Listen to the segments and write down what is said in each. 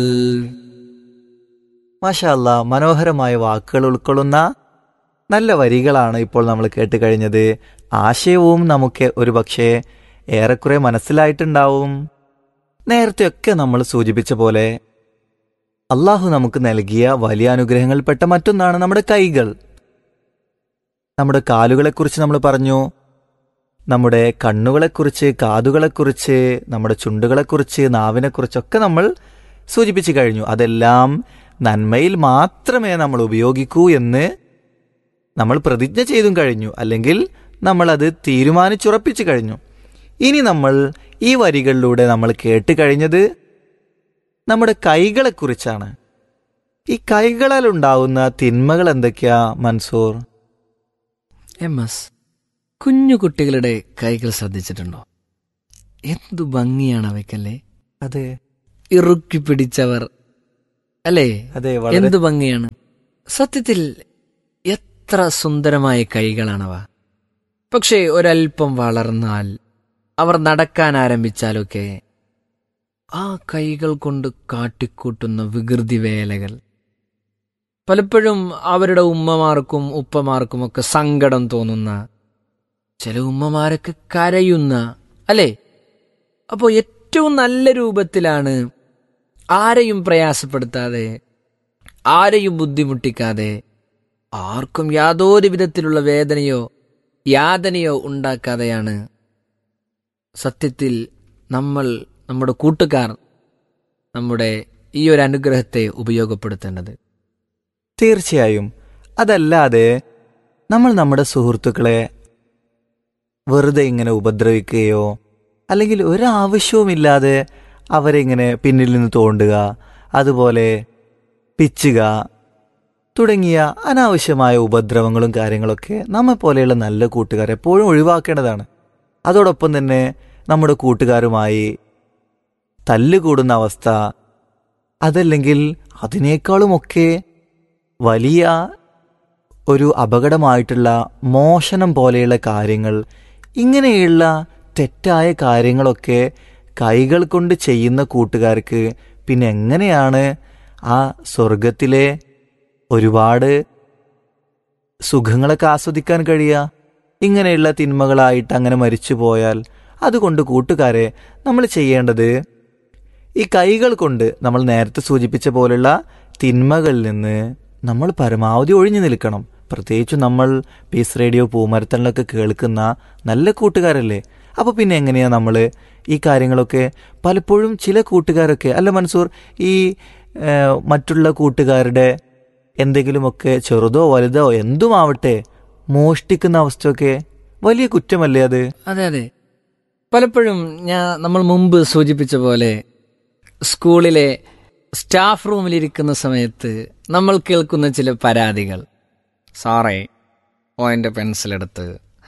മാഷല്ല മനോഹരമായ വാക്കുകൾ ഉൾക്കൊള്ളുന്ന നല്ല വരികളാണ് ഇപ്പോൾ നമ്മൾ കേട്ട് കഴിഞ്ഞത് ആശയവും നമുക്ക് ഒരുപക്ഷെ ഏറെക്കുറെ മനസ്സിലായിട്ടുണ്ടാവും നേരത്തെയൊക്കെ നമ്മൾ സൂചിപ്പിച്ച പോലെ അള്ളാഹു നമുക്ക് നൽകിയ വലിയ അനുഗ്രഹങ്ങളിൽപ്പെട്ട മറ്റൊന്നാണ് നമ്മുടെ കൈകൾ നമ്മുടെ കാലുകളെക്കുറിച്ച് നമ്മൾ പറഞ്ഞു നമ്മുടെ കണ്ണുകളെക്കുറിച്ച് കാതുകളെക്കുറിച്ച് നമ്മുടെ ചുണ്ടുകളെക്കുറിച്ച് നാവിനെക്കുറിച്ചൊക്കെ നമ്മൾ സൂചിപ്പിച്ചു കഴിഞ്ഞു അതെല്ലാം നന്മയിൽ മാത്രമേ നമ്മൾ ഉപയോഗിക്കൂ എന്ന് നമ്മൾ പ്രതിജ്ഞ ചെയ്തും കഴിഞ്ഞു അല്ലെങ്കിൽ നമ്മളത് തീരുമാനിച്ചുറപ്പിച്ചു കഴിഞ്ഞു ഇനി നമ്മൾ ഈ വരികളിലൂടെ നമ്മൾ കേട്ട് കഴിഞ്ഞത് നമ്മുടെ കൈകളെക്കുറിച്ചാണ് ഈ കൈകളാൽ ഉണ്ടാവുന്ന തിന്മകൾ എന്തൊക്കെയാ മൻസൂർ എം എസ് കുഞ്ഞു കുട്ടികളുടെ കൈകൾ ശ്രദ്ധിച്ചിട്ടുണ്ടോ എന്തു ഭംഗിയാണ് അവയ്ക്കല്ലേ അതെ ഇറുക്കി പിടിച്ചവർ അല്ലേ അതെ വളരെ എന്തു ഭംഗിയാണ് സത്യത്തിൽ എത്ര സുന്ദരമായ കൈകളാണവ പക്ഷേ ഒരൽപ്പം വളർന്നാൽ അവർ നടക്കാൻ ആരംഭിച്ചാലൊക്കെ ആ കൈകൾ കൊണ്ട് കാട്ടിക്കൂട്ടുന്ന വികൃതി വേലകൾ പലപ്പോഴും അവരുടെ ഉമ്മമാർക്കും ഉപ്പമാർക്കും ഒക്കെ സങ്കടം തോന്നുന്ന ചില ഉമ്മമാരൊക്കെ കരയുന്ന അല്ലേ അപ്പോൾ ഏറ്റവും നല്ല രൂപത്തിലാണ് ആരെയും പ്രയാസപ്പെടുത്താതെ ആരെയും ബുദ്ധിമുട്ടിക്കാതെ ആർക്കും യാതൊരു വിധത്തിലുള്ള വേദനയോ യാതനയോ ഉണ്ടാക്കാതെയാണ് സത്യത്തിൽ നമ്മൾ നമ്മുടെ കൂട്ടുകാർ നമ്മുടെ ഈ ഒരു അനുഗ്രഹത്തെ ഉപയോഗപ്പെടുത്തേണ്ടത് തീർച്ചയായും അതല്ലാതെ നമ്മൾ നമ്മുടെ സുഹൃത്തുക്കളെ വെറുതെ ഇങ്ങനെ ഉപദ്രവിക്കുകയോ അല്ലെങ്കിൽ ഒരാവശ്യവുമില്ലാതെ അവരെ ഇങ്ങനെ പിന്നിൽ നിന്ന് തോണ്ടുക അതുപോലെ പിച്ചുക തുടങ്ങിയ അനാവശ്യമായ ഉപദ്രവങ്ങളും കാര്യങ്ങളൊക്കെ നമ്മെ പോലെയുള്ള നല്ല കൂട്ടുകാർ എപ്പോഴും ഒഴിവാക്കേണ്ടതാണ് അതോടൊപ്പം തന്നെ നമ്മുടെ കൂട്ടുകാരുമായി തല്ലുകൂടുന്ന അവസ്ഥ അതല്ലെങ്കിൽ അതിനേക്കാളുമൊക്കെ വലിയ ഒരു അപകടമായിട്ടുള്ള മോഷണം പോലെയുള്ള കാര്യങ്ങൾ ഇങ്ങനെയുള്ള തെറ്റായ കാര്യങ്ങളൊക്കെ കൈകൾ കൊണ്ട് ചെയ്യുന്ന കൂട്ടുകാർക്ക് പിന്നെ എങ്ങനെയാണ് ആ സ്വർഗത്തിലെ ഒരുപാട് സുഖങ്ങളൊക്കെ ആസ്വദിക്കാൻ കഴിയുക ഇങ്ങനെയുള്ള തിന്മകളായിട്ട് അങ്ങനെ മരിച്ചു പോയാൽ അതുകൊണ്ട് കൂട്ടുകാരെ നമ്മൾ ചെയ്യേണ്ടത് ഈ കൈകൾ കൊണ്ട് നമ്മൾ നേരത്തെ സൂചിപ്പിച്ച പോലുള്ള തിന്മകളിൽ നിന്ന് നമ്മൾ പരമാവധി ഒഴിഞ്ഞു നിൽക്കണം പ്രത്യേകിച്ച് നമ്മൾ പീസ് റേഡിയോ പൂമരത്തണിലൊക്കെ കേൾക്കുന്ന നല്ല കൂട്ടുകാരല്ലേ അപ്പോൾ പിന്നെ എങ്ങനെയാ നമ്മൾ ഈ കാര്യങ്ങളൊക്കെ പലപ്പോഴും ചില കൂട്ടുകാരൊക്കെ അല്ല മൻസൂർ ഈ ഏഹ്, മറ്റുള്ള കൂട്ടുകാരുടെ എന്തെങ്കിലുമൊക്കെ ചെറുതോ വലുതോ എന്തുമാവട്ടെ മോഷ്ടിക്കുന്ന അവസ്ഥയൊക്കെ വലിയ കുറ്റമല്ലേ അത് അതെ അതെ പലപ്പോഴും ഞാൻ നമ്മൾ മുമ്പ് സൂചിപ്പിച്ച പോലെ സ്കൂളിലെ സ്റ്റാഫ് റൂമിലിരിക്കുന്ന സമയത്ത് നമ്മൾ കേൾക്കുന്ന ചില പരാതികൾ സാറേ ഓൻ്റെ പെൻസിലെടുത്ത്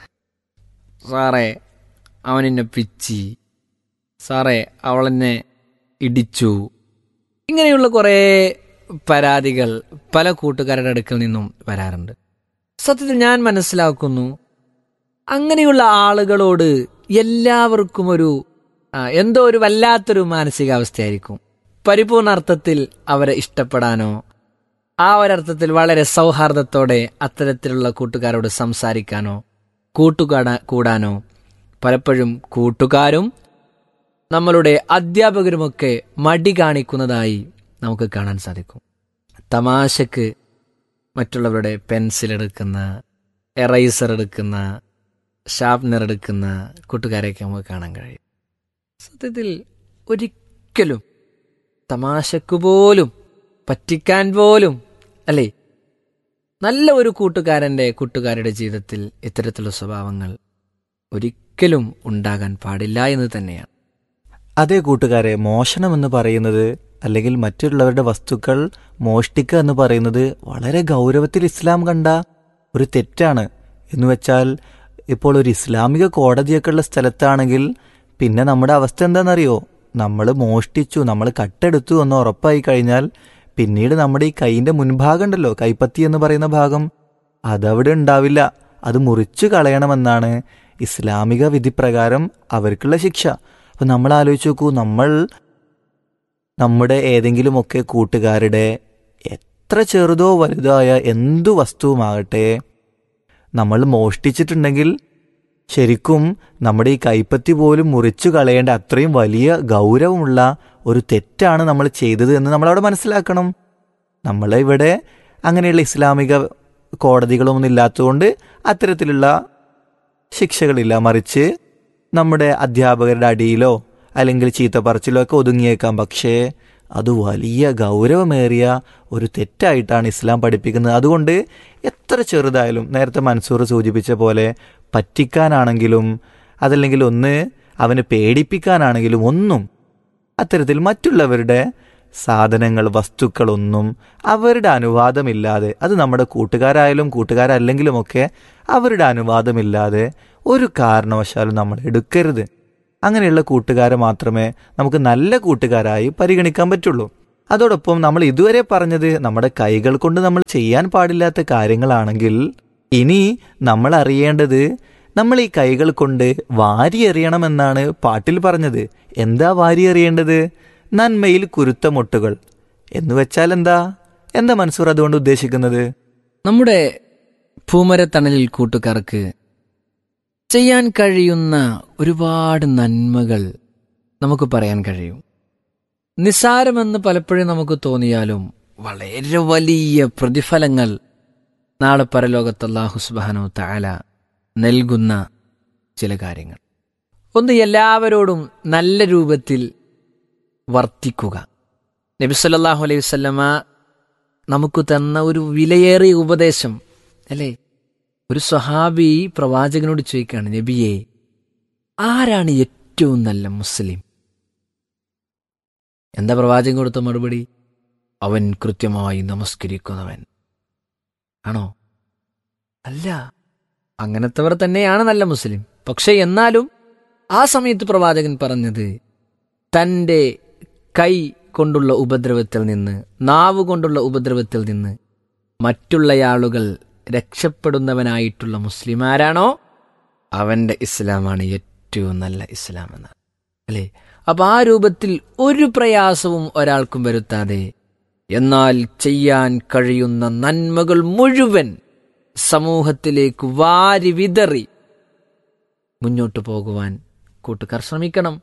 സാറേ അവനെന്നെ പിച്ചി സാറേ അവളെന്നെ ഇടിച്ചു ഇങ്ങനെയുള്ള കുറേ പരാതികൾ പല കൂട്ടുകാരുടെ അടുക്കൽ നിന്നും വരാറുണ്ട് സത്യത്തിൽ ഞാൻ മനസ്സിലാക്കുന്നു അങ്ങനെയുള്ള ആളുകളോട് എല്ലാവർക്കും ഒരു ആ, എന്തോ ഒരു വല്ലാത്തൊരു മാനസികാവസ്ഥയായിരിക്കും പരിപൂർണ അർത്ഥത്തിൽ അവരെ ഇഷ്ടപ്പെടാനോ ആ ഒരർത്ഥത്തിൽ വളരെ സൗഹാർദ്ദത്തോടെ അത്തരത്തിലുള്ള കൂട്ടുകാരോട് സംസാരിക്കാനോ കൂട്ടുകാടാ കൂടാനോ പലപ്പോഴും കൂട്ടുകാരും നമ്മളുടെ അധ്യാപകരുമൊക്കെ മടി കാണിക്കുന്നതായി നമുക്ക് കാണാൻ സാധിക്കും തമാശക്ക് മറ്റുള്ളവരുടെ പെൻസിൽ എടുക്കുന്ന എറൈസർ എടുക്കുന്ന ഷാർപ്നർ എടുക്കുന്ന കൂട്ടുകാരെയൊക്കെ നമുക്ക് കാണാൻ കഴിയും സത്യത്തിൽ ഒരിക്കലും തമാശക്ക് പോലും പറ്റിക്കാൻ പോലും അല്ലേ നല്ല ഒരു കൂട്ടുകാരൻ്റെ കൂട്ടുകാരുടെ ജീവിതത്തിൽ ഇത്തരത്തിലുള്ള സ്വഭാവങ്ങൾ ഒരിക്കലും ഉണ്ടാകാൻ പാടില്ല എന്ന് തന്നെയാണ് അതേ കൂട്ടുകാരെ മോഷണം എന്ന് പറയുന്നത് അല്ലെങ്കിൽ മറ്റുള്ളവരുടെ വസ്തുക്കൾ മോഷ്ടിക്കുക എന്ന് പറയുന്നത് വളരെ ഗൗരവത്തിൽ ഇസ്ലാം കണ്ട ഒരു തെറ്റാണ് എന്ന് വെച്ചാൽ ഇപ്പോൾ ഒരു ഇസ്ലാമിക കോടതിയൊക്കെ ഉള്ള സ്ഥലത്താണെങ്കിൽ പിന്നെ നമ്മുടെ അവസ്ഥ എന്താണെന്നറിയോ നമ്മൾ മോഷ്ടിച്ചു നമ്മൾ കട്ടെടുത്തു എന്ന് ഉറപ്പായി കഴിഞ്ഞാൽ പിന്നീട് നമ്മുടെ ഈ കൈയിന്റെ മുൻഭാഗം ഉണ്ടല്ലോ കൈപ്പത്തി എന്ന് പറയുന്ന ഭാഗം അതവിടെ ഉണ്ടാവില്ല അത് മുറിച്ചു കളയണമെന്നാണ് ഇസ്ലാമിക വിധിപ്രകാരം അവർക്കുള്ള ശിക്ഷ അപ്പൊ നമ്മൾ ആലോചിച്ച് നോക്കൂ നമ്മൾ നമ്മുടെ ഏതെങ്കിലുമൊക്കെ കൂട്ടുകാരുടെ എത്ര ചെറുതോ വലുതായ എന്തു വസ്തുവുമാകട്ടെ നമ്മൾ മോഷ്ടിച്ചിട്ടുണ്ടെങ്കിൽ ശരിക്കും നമ്മുടെ ഈ കൈപ്പത്തി പോലും മുറിച്ചു കളയേണ്ട അത്രയും വലിയ ഗൗരവമുള്ള ഒരു തെറ്റാണ് നമ്മൾ ചെയ്തത് എന്ന് നമ്മളവിടെ മനസ്സിലാക്കണം നമ്മൾ ഇവിടെ അങ്ങനെയുള്ള ഇസ്ലാമിക കോടതികളൊന്നും ഇല്ലാത്തതുകൊണ്ട് അത്തരത്തിലുള്ള ശിക്ഷകളില്ല മറിച്ച് നമ്മുടെ അധ്യാപകരുടെ അടിയിലോ അല്ലെങ്കിൽ ചീത്ത പറച്ചിലോ ഒക്കെ ഒതുങ്ങിയേക്കാം പക്ഷേ അത് വലിയ ഗൗരവമേറിയ ഒരു തെറ്റായിട്ടാണ് ഇസ്ലാം പഠിപ്പിക്കുന്നത് അതുകൊണ്ട് എത്ര ചെറുതായാലും നേരത്തെ മൻസൂർ സൂചിപ്പിച്ച പോലെ പറ്റിക്കാനാണെങ്കിലും അതല്ലെങ്കിൽ ഒന്ന് അവനെ പേടിപ്പിക്കാനാണെങ്കിലും ഒന്നും അത്തരത്തിൽ മറ്റുള്ളവരുടെ സാധനങ്ങൾ വസ്തുക്കളൊന്നും അവരുടെ അനുവാദമില്ലാതെ അത് നമ്മുടെ കൂട്ടുകാരായാലും കൂട്ടുകാരല്ലെങ്കിലുമൊക്കെ അവരുടെ അനുവാദമില്ലാതെ ഒരു കാരണവശാലും നമ്മൾ എടുക്കരുത് അങ്ങനെയുള്ള കൂട്ടുകാരെ മാത്രമേ നമുക്ക് നല്ല കൂട്ടുകാരായി പരിഗണിക്കാൻ പറ്റുള്ളൂ അതോടൊപ്പം നമ്മൾ ഇതുവരെ പറഞ്ഞത് നമ്മുടെ കൈകൾ കൊണ്ട് നമ്മൾ ചെയ്യാൻ പാടില്ലാത്ത കാര്യങ്ങളാണെങ്കിൽ ഇനി നമ്മൾ അറിയേണ്ടത് നമ്മൾ ഈ കൈകൾ കൊണ്ട് വാരിയെറിയണമെന്നാണ് പാട്ടിൽ പറഞ്ഞത് എന്താ വാരിയെറിയേണ്ടത് നന്മയിൽ കുരുത്ത മുട്ടുകൾ എന്ന് വെച്ചാൽ എന്താ എന്താ മൻസൂർ അതുകൊണ്ട് ഉദ്ദേശിക്കുന്നത് നമ്മുടെ പൂമരത്തണലിൽ കൂട്ടുകാർക്ക് ചെയ്യാൻ കഴിയുന്ന ഒരുപാട് നന്മകൾ നമുക്ക് പറയാൻ കഴിയും നിസ്സാരമെന്ന് പലപ്പോഴും നമുക്ക് തോന്നിയാലും വളരെ വലിയ പ്രതിഫലങ്ങൾ നാളെ പരലോകത്ത് അല്ലാഹു സുബ്ഹാനഹു തആല നൽകുന്ന ചില കാര്യങ്ങൾ ഒന്ന് എല്ലാവരോടും നല്ല രൂപത്തിൽ വർത്തിക്കുക നബി സല്ലല്ലാഹു അലൈഹി വസല്ലമ നമുക്ക് തന്ന ഒരു വിലയേറിയ ഉപദേശം അല്ലേ ഒരു സ്വഹാബി പ്രവാചകനോട് ചോദിക്കുകയാണ് നബിയെ ആരാണ് ഏറ്റവും നല്ല മുസ്ലിം എന്താ പ്രവാചകൻ കൊടുത്ത മറുപടി അവൻ കൃത്യമായി നമസ്കരിക്കുന്നവൻ ആണോ അല്ല അങ്ങനത്തവർ തന്നെയാണ് നല്ല മുസ്ലിം പക്ഷെ എന്നാലും ആ സമയത്ത് പ്രവാചകൻ പറഞ്ഞത് തൻ്റെ കൈ കൊണ്ടുള്ള ഉപദ്രവത്തിൽ നിന്ന് നാവ് കൊണ്ടുള്ള ഉപദ്രവത്തിൽ നിന്ന് മറ്റുള്ളയാളുകൾ രക്ഷപ്പെടുന്നവനായിട്ടുള്ള മുസ്ലിം ആരാണോ അവന്റെ ഇസ്ലാമാണ് ഏറ്റവും നല്ല ഇസ്ലാം എന്നാണ് അല്ലേ അപ്പൊ ആ രൂപത്തിൽ ഒരു പ്രയാസവും ഒരാൾക്കും വരുത്താതെ എന്നാൽ ചെയ്യാൻ കഴിയുന്ന നന്മകൾ മുഴുവൻ സമൂഹത്തിലേക്ക് വാരി വിതറി മുന്നോട്ട് പോകുവാൻ കൂട്ടുകാർ ശ്രമിക്കണം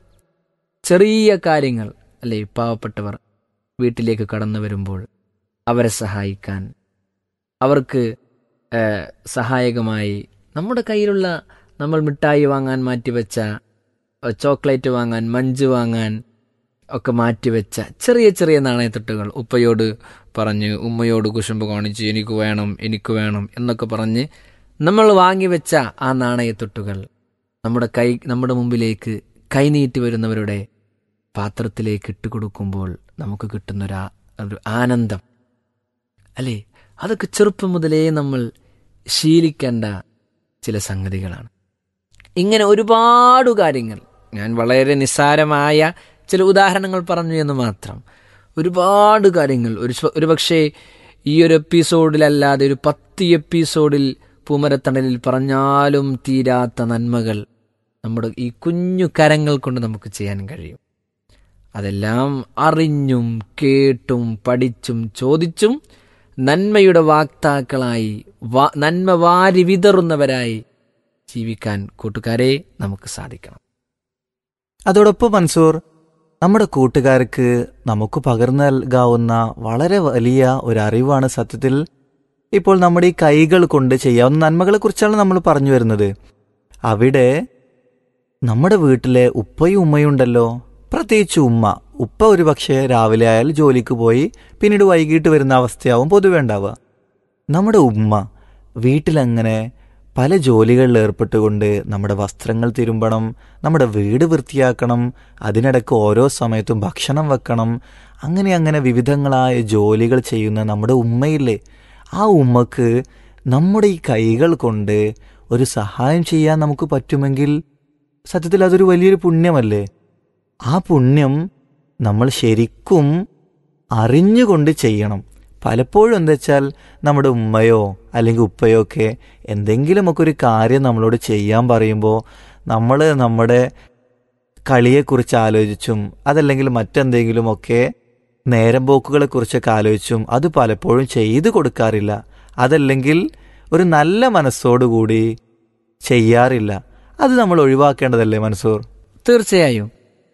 ചെറിയ കാര്യങ്ങൾ അല്ലെ പാവപ്പെട്ടവർ വീട്ടിലേക്ക് കടന്നു വരുമ്പോൾ അവരെ സഹായിക്കാൻ അവർക്ക് ഏഹ്, സഹായകമായി നമ്മുടെ കയ്യിലുള്ള നമ്മൾ മിഠായി വാങ്ങാൻ മാറ്റിവെച്ച ഏഹ്, ചോക്ലേറ്റ് വാങ്ങാൻ മഞ്ച് വാങ്ങാൻ ഒക്കെ മാറ്റിവെച്ച ചെറിയ ചെറിയ നാണയത്തൊട്ടുകൾ ഉപ്പയോട് പറഞ്ഞ് ഉമ്മയോട് കുശുമ്പ് കാണിച്ച് എനിക്ക് വേണം എനിക്ക് വേണം എന്നൊക്കെ പറഞ്ഞ് നമ്മൾ വാങ്ങിവെച്ച ആ നാണയത്തൊട്ടുകൾ നമ്മുടെ കൈ നമ്മുടെ മുമ്പിലേക്ക് കൈനീട്ടി വരുന്നവരുടെ പാത്രത്തിലേക്ക് ഇട്ടുകൊടുക്കുമ്പോൾ നമുക്ക് കിട്ടുന്നൊരു ഒരു ആനന്ദം അല്ലേ അതൊക്കെ ചെറുപ്പം മുതലേ നമ്മൾ ശീലിക്കേണ്ട ചില സംഗതികളാണ് ഇങ്ങനെ ഒരുപാട് കാര്യങ്ങൾ ഞാൻ വളരെ നിസ്സാരമായ ചില ഉദാഹരണങ്ങൾ പറഞ്ഞു എന്ന് മാത്രം ഒരുപാട് കാര്യങ്ങൾ ഒരു സ്വ- ഒരു പക്ഷേ ഈ ഒരു എപ്പിസോഡിലല്ലാതെ ഒരു പത്ത് എപ്പിസോഡിൽ പൂമരത്തണലിൽ പറഞ്ഞാലും തീരാത്ത നന്മകൾ നമ്മുടെ ഈ കുഞ്ഞു കരങ്ങൾ കൊണ്ട് നമുക്ക് ചെയ്യാൻ കഴിയും അതെല്ലാം അറിഞ്ഞും കേട്ടും പഠിച്ചും ചോദിച്ചും നന്മയുടെ വാക്താക്കളായി വാ- നന്മ വാരി വിതറുന്നവരായി ജീവിക്കാൻ കൂട്ടുകാരെ നമുക്ക് സാധിക്കണം അതോടൊപ്പം മൻസൂർ നമ്മുടെ കൂട്ടുകാർക്ക് നമുക്ക് പകർന്നു നൽകാവുന്ന വളരെ വലിയ ഒരു അറിവാണ് സത്യത്തിൽ ഇപ്പോൾ നമ്മുടെ ഈ കൈകൾ കൊണ്ട് ചെയ്യാവുന്ന നന്മകളെ കുറിച്ചാണ് നമ്മൾ പറഞ്ഞു വരുന്നത് അവിടെ നമ്മുടെ വീട്ടിലെ ഉപ്പയും ഉമ്മയും ഉണ്ടല്ലോ പ്രത്യേകിച്ച് ഉമ്മ ഉപ്പ ഒരു പക്ഷേ രാവിലെ ആയാൽ ജോലിക്ക് പോയി പിന്നീട് വൈകിട്ട് വരുന്ന അവസ്ഥയാവും പൊതുവെ ഉണ്ടാവുക നമ്മുടെ ഉമ്മ വീട്ടിലങ്ങനെ പല ജോലികളിൽ ഏർപ്പെട്ടുകൊണ്ട് നമ്മുടെ വസ്ത്രങ്ങൾ തിരുമ്പണം നമ്മുടെ വീട് വൃത്തിയാക്കണം അതിനിടയ്ക്ക് ഓരോ സമയത്തും ഭക്ഷണം വെക്കണം അങ്ങനെ അങ്ങനെ വിവിധങ്ങളായ ജോലികൾ ചെയ്യുന്ന നമ്മുടെ ഉമ്മയില്ലേ ആ ഉമ്മക്ക് നമ്മുടെ ഈ കൈകൾ കൊണ്ട് ഒരു സഹായം ചെയ്യാൻ നമുക്ക് പറ്റുമെങ്കിൽ സത്യത്തിൽ അതൊരു വലിയൊരു പുണ്യമല്ലേ ആ പുണ്യം നമ്മൾ ശരിക്കും അറിഞ്ഞുകൊണ്ട് ചെയ്യണം പലപ്പോഴും എന്താ വെച്ചാൽ നമ്മുടെ ഉമ്മയോ അല്ലെങ്കിൽ ഉപ്പയോ ഒക്കെ എന്തെങ്കിലുമൊക്കെ ഒരു കാര്യം നമ്മളോട് ചെയ്യാൻ പറയുമ്പോൾ നമ്മൾ നമ്മുടെ കളിയെക്കുറിച്ച് ആലോചിച്ചും അതല്ലെങ്കിൽ മറ്റെന്തെങ്കിലുമൊക്കെ നേരം പോക്കുകളെ കുറിച്ചൊക്കെ ആലോചിച്ചും അത് പലപ്പോഴും ചെയ്തു കൊടുക്കാറില്ല അതല്ലെങ്കിൽ ഒരു നല്ല മനസ്സോടുകൂടി ചെയ്യാറില്ല അത് നമ്മൾ ഒഴിവാക്കേണ്ടതല്ലേ മൻസൂർ തീർച്ചയായും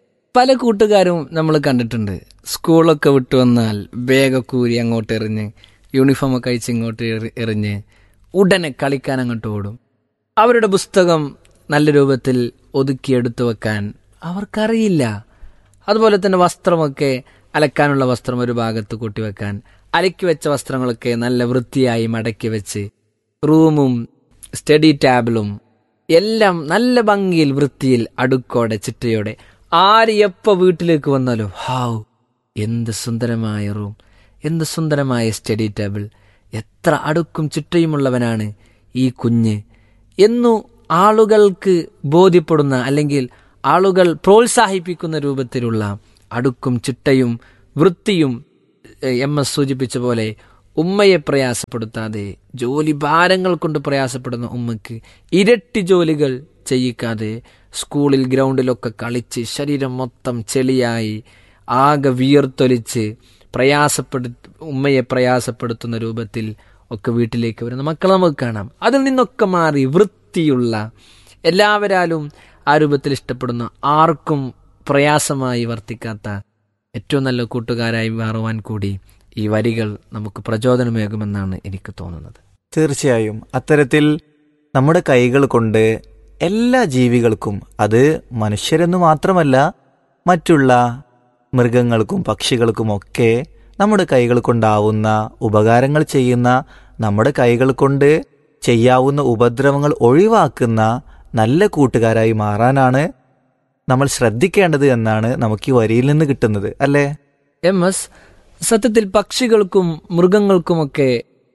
പല കൂട്ടുകാരും നമ്മൾ കണ്ടിട്ടുണ്ട് സ്കൂളൊക്കെ വിട്ടു വന്നാൽ ബാഗൊക്കെ ഊരി അങ്ങോട്ട് എറിഞ്ഞ് യൂണിഫോമൊക്കെ അയച്ച് ഇങ്ങോട്ട് എറി- എറിഞ്ഞ് ഉടനെ കളിക്കാൻ അങ്ങോട്ട് ഓടും അവരുടെ പുസ്തകം നല്ല രൂപത്തിൽ ഒതുക്കിയെടുത്തു വെക്കാൻ അവർക്കറിയില്ല അതുപോലെ തന്നെ വസ്ത്രമൊക്കെ അലക്കാനുള്ള വസ്ത്രം ഒരു ഭാഗത്ത് കൂട്ടിവെക്കാൻ അലക്കി വെച്ച വസ്ത്രങ്ങളൊക്കെ നല്ല വൃത്തിയായി മടക്കി വെച്ച് റൂമും സ്റ്റഡി ടാബിളും എല്ലാം നല്ല ഭംഗിയിൽ വൃത്തിയിൽ അടുക്കോടെ ചിട്ടയോടെ ആര് എപ്പോ വീട്ടിലേക്ക് വന്നാലും ഹാവ് എന്ത് സുന്ദരമായ റൂം എന്ത് സുന്ദരമായ സ്റ്റഡി ടേബിൾ എത്ര അടുക്കും ചിട്ടയുമുള്ളവനാണ് ഈ കുഞ്ഞ് എന്നു ആളുകൾക്ക് ബോധ്യപ്പെടുന്ന അല്ലെങ്കിൽ ആളുകൾ പ്രോത്സാഹിപ്പിക്കുന്ന രൂപത്തിലുള്ള അടുക്കും ചിട്ടയും വൃത്തിയും എഹ്, എം എസ് സൂചിപ്പിച്ച പോലെ ഉമ്മയെ പ്രയാസപ്പെടുത്താതെ ജോലി ഭാരങ്ങൾ കൊണ്ട് പ്രയാസപ്പെടുന്ന ഉമ്മയ്ക്ക് ഇരട്ടി ജോലികൾ ചെയ്യിക്കാതെ സ്കൂളിൽ ഗ്രൗണ്ടിലൊക്കെ കളിച്ച് ശരീരം മൊത്തം ചെളിയായി ആകെ വിയർത്തൊലിച്ച് പ്രയാസപ്പെടു ഉമ്മയെ പ്രയാസപ്പെടുത്തുന്ന രൂപത്തിൽ ഒക്കെ വീട്ടിലേക്ക് വരുന്ന മക്കളെ നമുക്ക് കാണാം അതിൽ നിന്നൊക്കെ മാറി വൃത്തിയുള്ള എല്ലാവരാലും ആ രൂപത്തിൽ ഇഷ്ടപ്പെടുന്ന ആർക്കും പ്രയാസമായി വർത്തിക്കാത്ത ഏറ്റവും നല്ല കൂട്ടുകാരായി മാറുവാൻ കൂടി ഈ വരികൾ നമുക്ക് പ്രചോദനമേകുമെന്നാണ് എനിക്ക് തോന്നുന്നത് തീർച്ചയായും അത്തരത്തിൽ നമ്മുടെ കൈകൾ കൊണ്ട് എല്ലാ ജീവികൾക്കും അത് മനുഷ്യരെന്നു മാത്രമല്ല മറ്റുള്ള മൃഗങ്ങൾക്കും പക്ഷികൾക്കുമൊക്കെ നമ്മുടെ കൈകൾ കൊണ്ടാവുന്ന ഉപകാരങ്ങൾ ചെയ്യുന്ന നമ്മുടെ കൈകൾ കൊണ്ട് ചെയ്യാവുന്ന ഉപദ്രവങ്ങൾ ഒഴിവാക്കുന്ന നല്ല കൂട്ടുകാരായി മാറാനാണ് നമ്മൾ ശ്രദ്ധിക്കേണ്ടത് എന്നാണ് നമുക്ക് ഈ വരിയിൽ നിന്ന് കിട്ടുന്നത് അല്ലേ എം എസ് സത്യത്തിൽ പക്ഷികൾക്കും മൃഗങ്ങൾക്കുമൊക്കെ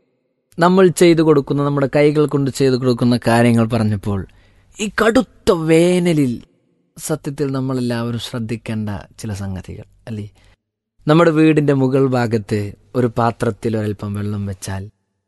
നമ്മൾ ചെയ്തു കൊടുക്കുന്ന നമ്മുടെ കൈകൾ കൊണ്ട് ചെയ്തു കൊടുക്കുന്ന കാര്യങ്ങൾ പറഞ്ഞപ്പോൾ ഈ കടുത്ത വേനലിൽ സത്യത്തിൽ നമ്മളെല്ലാവരും ശ്രദ്ധിക്കേണ്ട ചില സംഗതികൾ അല്ലേ നമ്മുടെ വീടിന്റെ മുകൾ ഭാഗത്ത് ഒരു പാത്രത്തിൽ ഒരൽപ്പം വെള്ളം വെച്ചാൽ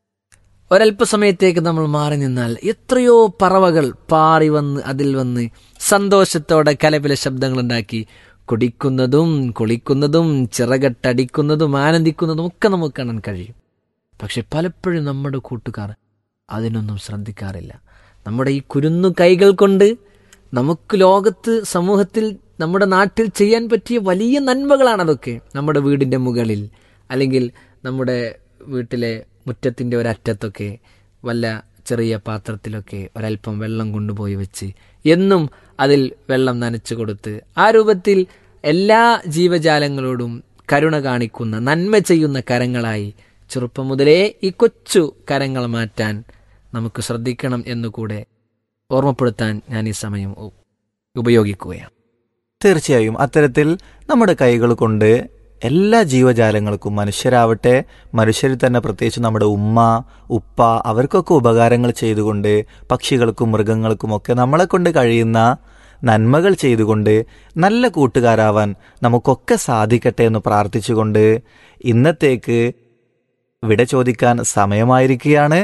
ഒരല്പസമയത്തേക്ക് നമ്മൾ മാറി നിന്നാൽ എത്രയോ പറവകൾ പാറി വന്ന് അതിൽ വന്ന് സന്തോഷത്തോടെ കലപില ശബ്ദങ്ങളുണ്ടാക്കി കുടിക്കുന്നതും കുളിക്കുന്നതും ചിറകട്ടടിക്കുന്നതും ആനന്ദിക്കുന്നതും ഒക്കെ നമുക്ക് കാണാൻ കഴിയും പക്ഷെ പലപ്പോഴും നമ്മുടെ കൂട്ടുകാർ അതിനൊന്നും ശ്രദ്ധിക്കാറില്ല നമ്മുടെ ഈ കുരുന്നു കൈകൾ കൊണ്ട് നമുക്ക് ലോകത്ത് സമൂഹത്തിൽ നമ്മുടെ നാട്ടിൽ ചെയ്യാൻ പറ്റിയ വലിയ നന്മകളാണ് അതൊക്കെ നമ്മുടെ വീടിന്റെ മുകളിൽ അല്ലെങ്കിൽ നമ്മുടെ വീട്ടിലെ മുറ്റത്തിന്റെ ഒരറ്റത്തൊക്കെ വല്ല ചെറിയ പാത്രത്തിലൊക്കെ ഒരല്പം വെള്ളം കൊണ്ടുപോയി വെച്ച് എന്നും അതിൽ വെള്ളം നനച്ചു കൊടുത്ത് ആ രൂപത്തിൽ എല്ലാ ജീവജാലങ്ങളോടും കരുണ കാണിക്കുന്ന നന്മ ചെയ്യുന്ന കരങ്ങളായി ചെറുപ്പം മുതലേ ഈ കൊച്ചു കരങ്ങൾ മാറ്റാൻ നമുക്ക് ശ്രദ്ധിക്കണം എന്നുകൂടെ ഓർമ്മപ്പെടുത്താൻ ഞാൻ ഈ സമയം ഉ- ഉപയോഗിക്കുകയാണ് തീർച്ചയായും അത്തരത്തിൽ നമ്മുടെ കൈകൾ കൊണ്ട് എല്ലാ ജീവജാലങ്ങൾക്കും മനുഷ്യരാവട്ടെ മനുഷ്യരിൽ തന്നെ പ്രത്യേകിച്ച് നമ്മുടെ ഉമ്മ ഉപ്പ അവർക്കൊക്കെ ഉപകാരങ്ങൾ ചെയ്തുകൊണ്ട് പക്ഷികൾക്കും മൃഗങ്ങൾക്കും ഒക്കെ നമ്മളെ കൊണ്ട് കഴിയുന്ന നന്മകൾ ചെയ്തുകൊണ്ട് നല്ല കൂട്ടുകാരാവാൻ നമുക്കൊക്കെ സാധിക്കട്ടെ എന്ന് പ്രാർത്ഥിച്ചുകൊണ്ട് ഇന്നത്തേക്ക് വിട ചോദിക്കാൻ സമയമായിരിക്കുകയാണ്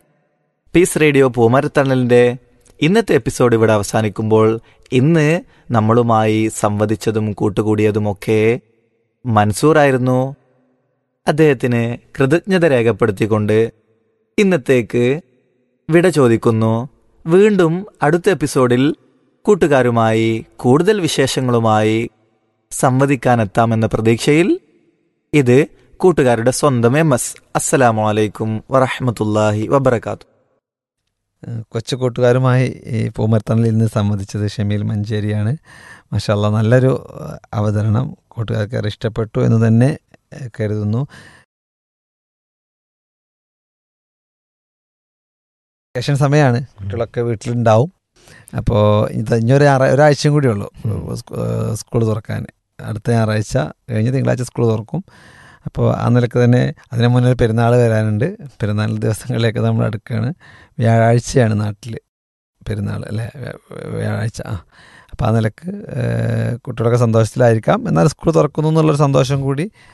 പീസ് റേഡിയോ പൂമരത്തണലിന്റെ ഇന്നത്തെ എപ്പിസോഡ് ഇവിടെ അവസാനിക്കുമ്പോൾ ഇന്ന് നമ്മളുമായി സംവദിച്ചതും കൂട്ടുകൂടിയതുമൊക്കെ മൻസൂറായിരുന്നു അദ്ദേഹത്തിന് കൃതജ്ഞത രേഖപ്പെടുത്തിക്കൊണ്ട് ഇന്നത്തേക്ക് വിട ചോദിക്കുന്നു വീണ്ടും അടുത്ത എപ്പിസോഡിൽ കൂട്ടുകാരുമായി കൂടുതൽ വിശേഷങ്ങളുമായി സംവദിക്കാനെത്താമെന്ന പ്രതീക്ഷയിൽ ഇത് കൂട്ടുകാരുടെ സ്വന്തം എം എസ് അസ്സലാമു അലൈക്കും വറഹമത്തല്ലാഹി വബർക്കാത്തു ഏഹ് കൊച്ചു കൂട്ടുകാരുമായി ഈ പൂമരത്തണലിൽ നിന്ന് സംബന്ധിച്ചത് ഷമീൽ മഞ്ചേരിയാണ് മാഷാല്ല നല്ലൊരു ഏഹ് അവതരണം കൂട്ടുകാർക്ക് ഇഷ്ടപ്പെട്ടു എന്ന് തന്നെ ഏഹ് കരുതുന്നു വെക്കേഷൻ സമയമാണ് കുട്ടികളൊക്കെ വീട്ടിലുണ്ടാവും അപ്പോൾ ഇത് ഇനിയൊരു ഞായറ ഒരാഴ്ചയും കൂടി ഉള്ളൂ സ്കൂൾ തുറക്കാൻ അടുത്ത ഞായറാഴ്ച കഴിഞ്ഞ തിങ്കളാഴ്ച സ്കൂൾ തുറക്കും അപ്പോൾ ആ നിലക്ക് തന്നെ അതിന് മുന്നേ ഒരു പെരുന്നാൾ വരാനുണ്ട് പെരുന്നാൾ ദിവസങ്ങളിലേക്ക് നമ്മൾ അടുക്കുകയാണ് വ്യാഴാഴ്ചയാണ് നാട്ടിൽ പെരുന്നാൾ അല്ലേ വ്യ- വ്യാഴാഴ്ച ആ അപ്പോൾ ആ നിലക്ക് ഏഹ്, കുട്ടികളൊക്കെ സന്തോഷത്തിലായിരിക്കാം എന്നാൽ സ്കൂൾ തുറക്കുന്നു എന്നുള്ളൊരു സന്തോഷം കൂടി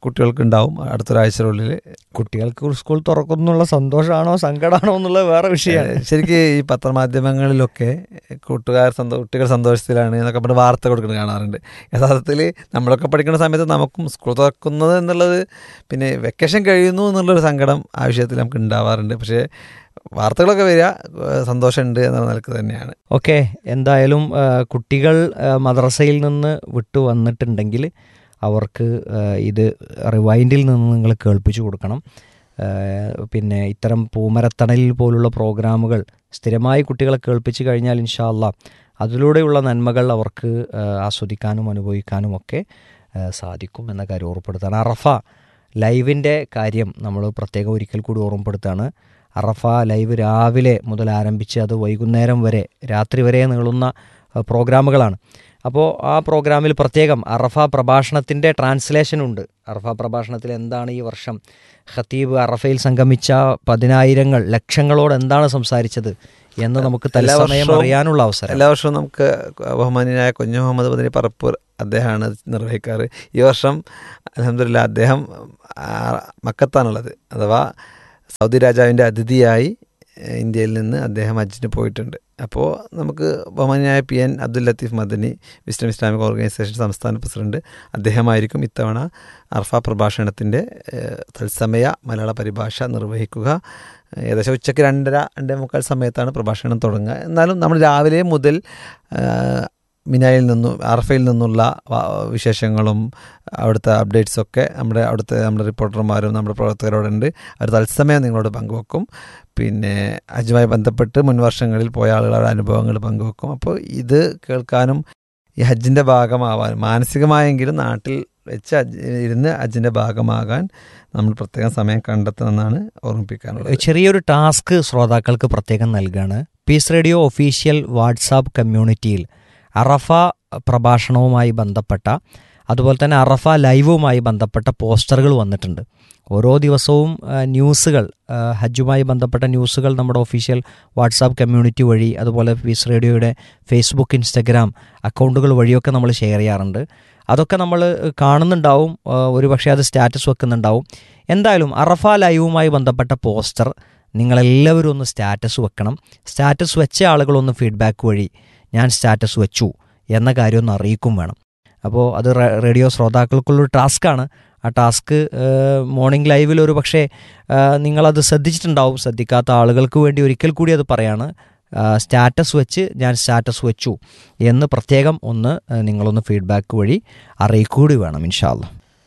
കുട്ടികൾക്ക് ഉണ്ടാവും അടുത്തൊരാഴ്ചയുള്ളിൽ കുട്ടികൾക്ക് സ്കൂൾ തുറക്കുന്നുള്ള സന്തോഷമാണോ സങ്കടമാണോ എന്നുള്ളത് വേറെ വിഷയമാണ് ശരിക്കും ഈ പത്രമാധ്യമങ്ങളിലൊക്കെ കൂട്ടുകാർ സന്തോ കുട്ടികൾ സന്തോഷത്തിലാണ് എന്നൊക്കെ പറഞ്ഞ് വാർത്ത കൊടുക്കുന്നത് കാണാറുണ്ട് യഥാർത്ഥത്തിൽ നമ്മളൊക്കെ പഠിക്കുന്ന സമയത്ത് നമുക്കും സ്കൂൾ തുറക്കുന്നത് എന്നുള്ളത് പിന്നെ വെക്കേഷൻ കഴിയുന്നു എന്നുള്ളൊരു സങ്കടം ആ വിഷയത്തിൽ നമുക്ക് ഉണ്ടാവാറുണ്ട് പക്ഷേ വാർത്തകളൊക്കെ വരിക ഏഹ് സന്തോഷമുണ്ട് എന്നുള്ള നിലക്ക് തന്നെയാണ് ഓക്കെ എന്തായാലും ആ, കുട്ടികൾ ആ, മദ്രസയിൽ നിന്ന് വിട്ടു വന്നിട്ടുണ്ടെങ്കിൽ അവർക്ക് ആ, ഇത് റിവൈൻഡിൽ നിന്ന് നിങ്ങൾ കേൾപ്പിച്ചു കൊടുക്കണം ആ, പിന്നെ ഇത്തരം പൂമരത്തണലിൽ പോലുള്ള പ്രോഗ്രാമുകൾ സ്ഥിരമായി കുട്ടികളെ കേൾപ്പിച്ചു കഴിഞ്ഞാൽ ഇൻഷാല്ല അതിലൂടെയുള്ള നന്മകൾ അവർക്ക് ആ, ആസ്വദിക്കാനും അനുഭവിക്കാനും ഒക്കെ ആ, സാധിക്കും എന്ന കാര്യം ഓർമ്മപ്പെടുത്താണ് അറഫ ലൈവിൻ്റെ കാര്യം നമ്മൾ പ്രത്യേകം ഒരിക്കൽ കൂടി ഓർമ്മപ്പെടുത്താണ് അറഫ ലൈവ് രാവിലെ മുതൽ ആരംഭിച്ച് അത് വൈകുന്നേരം വരെ രാത്രി വരെ നീളുന്ന അഹ്, പ്രോഗ്രാമുകളാണ് അപ്പോൾ ആ പ്രോഗ്രാമിൽ പ്രത്യേകം അറഫ പ്രഭാഷണത്തിൻ്റെ ട്രാൻസ്ലേഷൻ ഉണ്ട് അറഫ പ്രഭാഷണത്തിൽ എന്താണ് ഈ വർഷം ഖത്തീബ് അറഫയിൽ സംഗമിച്ച പതിനായിരങ്ങൾ ലക്ഷങ്ങളോട് എന്താണ് സംസാരിച്ചത് എന്ന് നമുക്ക് എല്ലാ തത്സമയം വർഷവും- അറിയാനുള്ള അവസരം എല്ലാ വർഷവും നമുക്ക് ബഹുമാന്യനായ കുഞ്ഞു മുഹമ്മദ് മദനി പറപ്പൂർ അദ്ദേഹമാണ് ഇത് നിർവഹിക്കാറ് ഈ വർഷം അലഹമില്ല അദ്ദേഹം ആ, മക്കത്താണുള്ളത് അഥവാ സൗദി രാജാവിൻ്റെ അതിഥിയായി ഏഹ്, ഇന്ത്യയിൽ നിന്ന് അദ്ദേഹം ഹജ്ജിന് പോയിട്ടുണ്ട് അപ്പോൾ നമുക്ക് ബഹുമാന്യനായ P N Abdul Latheef Madani wisdom Islamic organisation സംസ്ഥാന പ്രസിഡന്റ് അദ്ദേഹമായിരിക്കും ഇത്തവണ അർഫ പ്രഭാഷണത്തിൻ്റെ ഏഹ്, തത്സമയ മലയാള പരിഭാഷ നിർവഹിക്കുക ഏകദേശം ഉച്ചയ്ക്ക് രണ്ടര രണ്ടേ മുക്കാൽ സമയത്താണ് പ്രഭാഷണം തുടങ്ങുക എന്നാലും നമ്മൾ രാവിലെ മുതൽ ആ, മിനായിൽ നിന്നും അർഫയിൽ നിന്നുള്ള വ- വിശേഷങ്ങളും അവിടുത്തെ അപ്ഡേറ്റ്സൊക്കെ നമ്മുടെ അവിടുത്തെ നമ്മുടെ റിപ്പോർട്ടർമാരും നമ്മുടെ പ്രവർത്തകരോടുണ്ട് അവർ തത്സമയം നിങ്ങളോട് പങ്കുവെക്കും പിന്നെ ഹജ്ജുമായി ബന്ധപ്പെട്ട് മുൻ വർഷങ്ങളിൽ പോയ ആളുകളുടെ അനുഭവങ്ങൾ പങ്കുവെക്കും അപ്പോൾ ഇത് കേൾക്കാനും ഈ ഹജ്ജിൻ്റെ ഭാഗമാവാൻ മാനസികമായെങ്കിലും നാട്ടിൽ വെച്ച് ഹജ്ജ് ഇരുന്ന് ഹജ്ജിൻ്റെ ഭാഗമാകാൻ നമ്മൾ പ്രത്യേകം സമയം കണ്ടെത്തണമെന്നാണ് ഓർമ്മിപ്പിക്കാനുള്ളത് ചെറിയൊരു ടാസ്ക് ശ്രോതാക്കൾക്ക് പ്രത്യേകം നൽകുകയാണ് പീസ് റേഡിയോ ഒഫീഷ്യൽ വാട്സാപ്പ് കമ്മ്യൂണിറ്റിയിൽ അറഫ പ്രഭാഷണവുമായി ബന്ധപ്പെട്ട അതുപോലെ തന്നെ അറഫ ലൈവുമായി ബന്ധപ്പെട്ട പോസ്റ്ററുകൾ വന്നിട്ടുണ്ട് ഓരോ ദിവസവും ആ, ന്യൂസുകൾ ആ, ഹജ്ജുമായി ബന്ധപ്പെട്ട ന്യൂസുകൾ നമ്മുടെ ഒഫീഷ്യൽ വാട്സാപ്പ് കമ്മ്യൂണിറ്റി വഴി അതുപോലെ പീസ് റേഡിയോയുടെ ഫേസ്ബുക്ക് ഇൻസ്റ്റഗ്രാം അക്കൗണ്ടുകൾ വഴിയൊക്കെ നമ്മൾ ഷെയർ ചെയ്യാറുണ്ട് അതൊക്കെ നമ്മൾ കാണുന്നുണ്ടാവും ആ, ഒരു പക്ഷേ അത് സ്റ്റാറ്റസ് വെക്കുന്നുണ്ടാവും എന്തായാലും അറഫ ലൈവുമായി ബന്ധപ്പെട്ട പോസ്റ്റർ നിങ്ങളെല്ലാവരും ഒന്ന് സ്റ്റാറ്റസ് വെക്കണം സ്റ്റാറ്റസ് വെച്ച ആളുകളൊന്ന് ഫീഡ്ബാക്ക് വഴി ഞാൻ സ്റ്റാറ്റസ് വെച്ചു എന്ന കാര്യം ഒന്ന് അറിയിക്കും വേണം അപ്പോൾ അത് റേ- റേഡിയോ ശ്രോതാക്കൾക്കുള്ളൊരു ടാസ്ക്കാണ് ആ ടാസ്ക് മോർണിംഗ് ലൈവിൽ ഒരു പക്ഷേ ആ, നിങ്ങളത് ശ്രദ്ധിച്ചിട്ടുണ്ടാവും ശ്രദ്ധിക്കാത്ത ആളുകൾക്ക് വേണ്ടി ഒരിക്കൽ കൂടി അത് പറയാണ് ആ, സ്റ്റാറ്റസ് വെച്ച് ഞാൻ സ്റ്റാറ്റസ് വെച്ചു എന്ന് പ്രത്യേകം ഒന്ന് ആ, നിങ്ങളൊന്ന് ഫീഡ്ബാക്ക് വഴി അറിയിക്കൂടി വേണം ഇൻഷാല്ല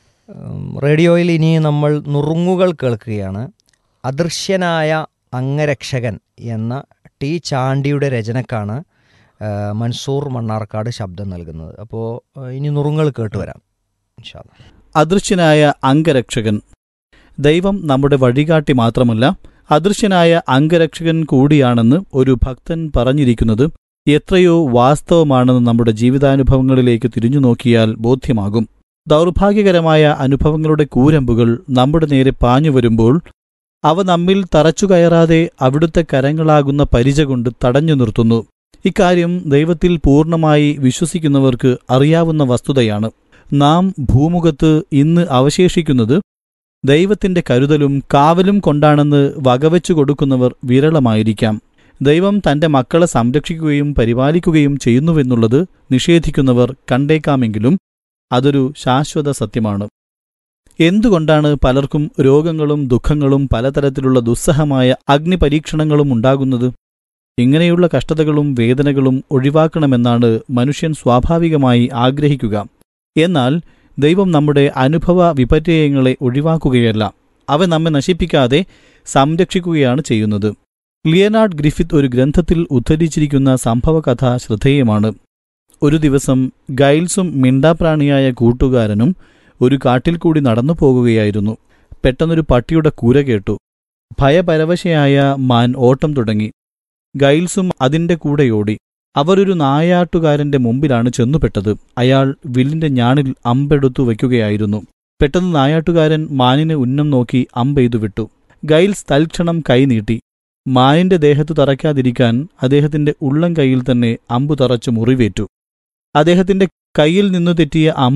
റേഡിയോയിൽ ഇനി നമ്മൾ നുറുങ്ങുകൾ കേൾക്കുകയാണ് അദൃശ്യനായ അംഗരക്ഷകൻ എന്ന ടി ചാണ്ടിയുടെ രചനക്കാണ് ആ, മൻസൂർ മണ്ണാർക്കാട് ശബ്ദം നൽകുന്നത് അപ്പോൾ ഇനി നുറുങ്ങുകൾ കേട്ട് വരാം ഇൻഷാല്ല അദൃശ്യനായ അംഗരക്ഷകൻ ദൈവം നമ്മുടെ വഴികാട്ടി മാത്രമല്ല അദൃശ്യനായ അംഗരക്ഷകൻ കൂടിയാണെന്ന് ഒരു ഭക്തൻ പറഞ്ഞിരിക്കുന്നത് എത്രയോ വാസ്തവമാണെന്ന് നമ്മുടെ ജീവിതാനുഭവങ്ങളിലേക്ക് തിരിഞ്ഞു നോക്കിയാൽ ബോധ്യമാകും ദൗർഭാഗ്യകരമായ അനുഭവങ്ങളുടെ കൂരമ്പുകൾ നമ്മുടെ നേരെ പാഞ്ഞു വരുമ്പോൾ അവ നമ്മിൽ തറച്ചുകയറാതെ അവിടുത്തെ കരങ്ങളാകുന്ന പരിച കൊണ്ട് തടഞ്ഞു നിർത്തുന്നു ഇക്കാര്യം ദൈവത്തിൽ പൂർണ്ണമായി വിശ്വസിക്കുന്നവർക്ക് അറിയാവുന്ന വസ്തുതയാണ് നാം ഭൂമുഖത്ത് ഇന്ന് അവശേഷിക്കുന്നത് ദൈവത്തിന്റെ കരുതലും കാവലും കൊണ്ടാണെന്ന് വകവെച്ചു കൊടുക്കുന്നവർ വിരളമായിരിക്കാം ദൈവം തന്റെ മക്കളെ സംരക്ഷിക്കുകയും പരിപാലിക്കുകയും ചെയ്യുന്നുവെന്നുള്ളത് നിഷേധിക്കുന്നവർ കണ്ടേക്കാമെങ്കിലും അതൊരു ശാശ്വത സത്യമാണ് എന്തുകൊണ്ടാണ് പലർക്കും രോഗങ്ങളും ദുഃഖങ്ങളും പലതരത്തിലുള്ള ദുസ്സഹമായ അഗ്നിപരീക്ഷണങ്ങളും ഉണ്ടാകുന്നത് ഇങ്ങനെയുള്ള കഷ്ടതകളും വേദനകളും ഒഴിവാക്കണമെന്നാണ് മനുഷ്യൻ സ്വാഭാവികമായി ആഗ്രഹിക്കുക എന്നാൽ ദൈവം നമ്മുടെ അനുഭവ വിപര്യങ്ങളെ ഒഴിവാക്കുകയല്ല അവ നമ്മെ നശിപ്പിക്കാതെ സംരക്ഷിക്കുകയാണ് ചെയ്യുന്നത് ലിയനാർഡ് ഗ്രിഫിത്ത് ഒരു ഗ്രന്ഥത്തിൽ ഉദ്ധരിച്ചിരിക്കുന്ന സംഭവകഥ ശ്രദ്ധേയമാണ് ഒരു ദിവസം ഗൈൽസും മിണ്ടാപ്രാണിയായ കൂട്ടുകാരനും ഒരു കാട്ടിൽ കൂടി നടന്നു പോകുകയായിരുന്നു പെട്ടെന്നൊരു പട്ടിയുടെ കൂര കേട്ടു ഭയപരവശയായ മാൻ ഓട്ടം തുടങ്ങി ഗൈൽസും അതിന്റെ കൂടെയോടി അവരൊരു നായാട്ടുകാരന്റെ മുമ്പിലാണ് ചെന്നുപെട്ടത് അയാൾ വില്ലിന്റെ ഞാണിൽ അമ്പെടുത്തു വയ്ക്കുകയായിരുന്നു പെട്ടെന്ന് നായാട്ടുകാരൻ മാനിനെ ഉന്നം നോക്കി അമ്പെയ്തു വിട്ടു ഗൈൽസ് തൽക്ഷണം കൈനീട്ടി മാനിന്റെ ദേഹത്തു തറയ്ക്കാതിരിക്കാൻ അദ്ദേഹത്തിന്റെ ഉള്ളം കൈയിൽ തന്നെ അമ്പു തറച്ചു മുറിവേറ്റു അദ്ദേഹത്തിന്റെ കയ്യിൽ നിന്നു തെറ്റിയ അമ്പ്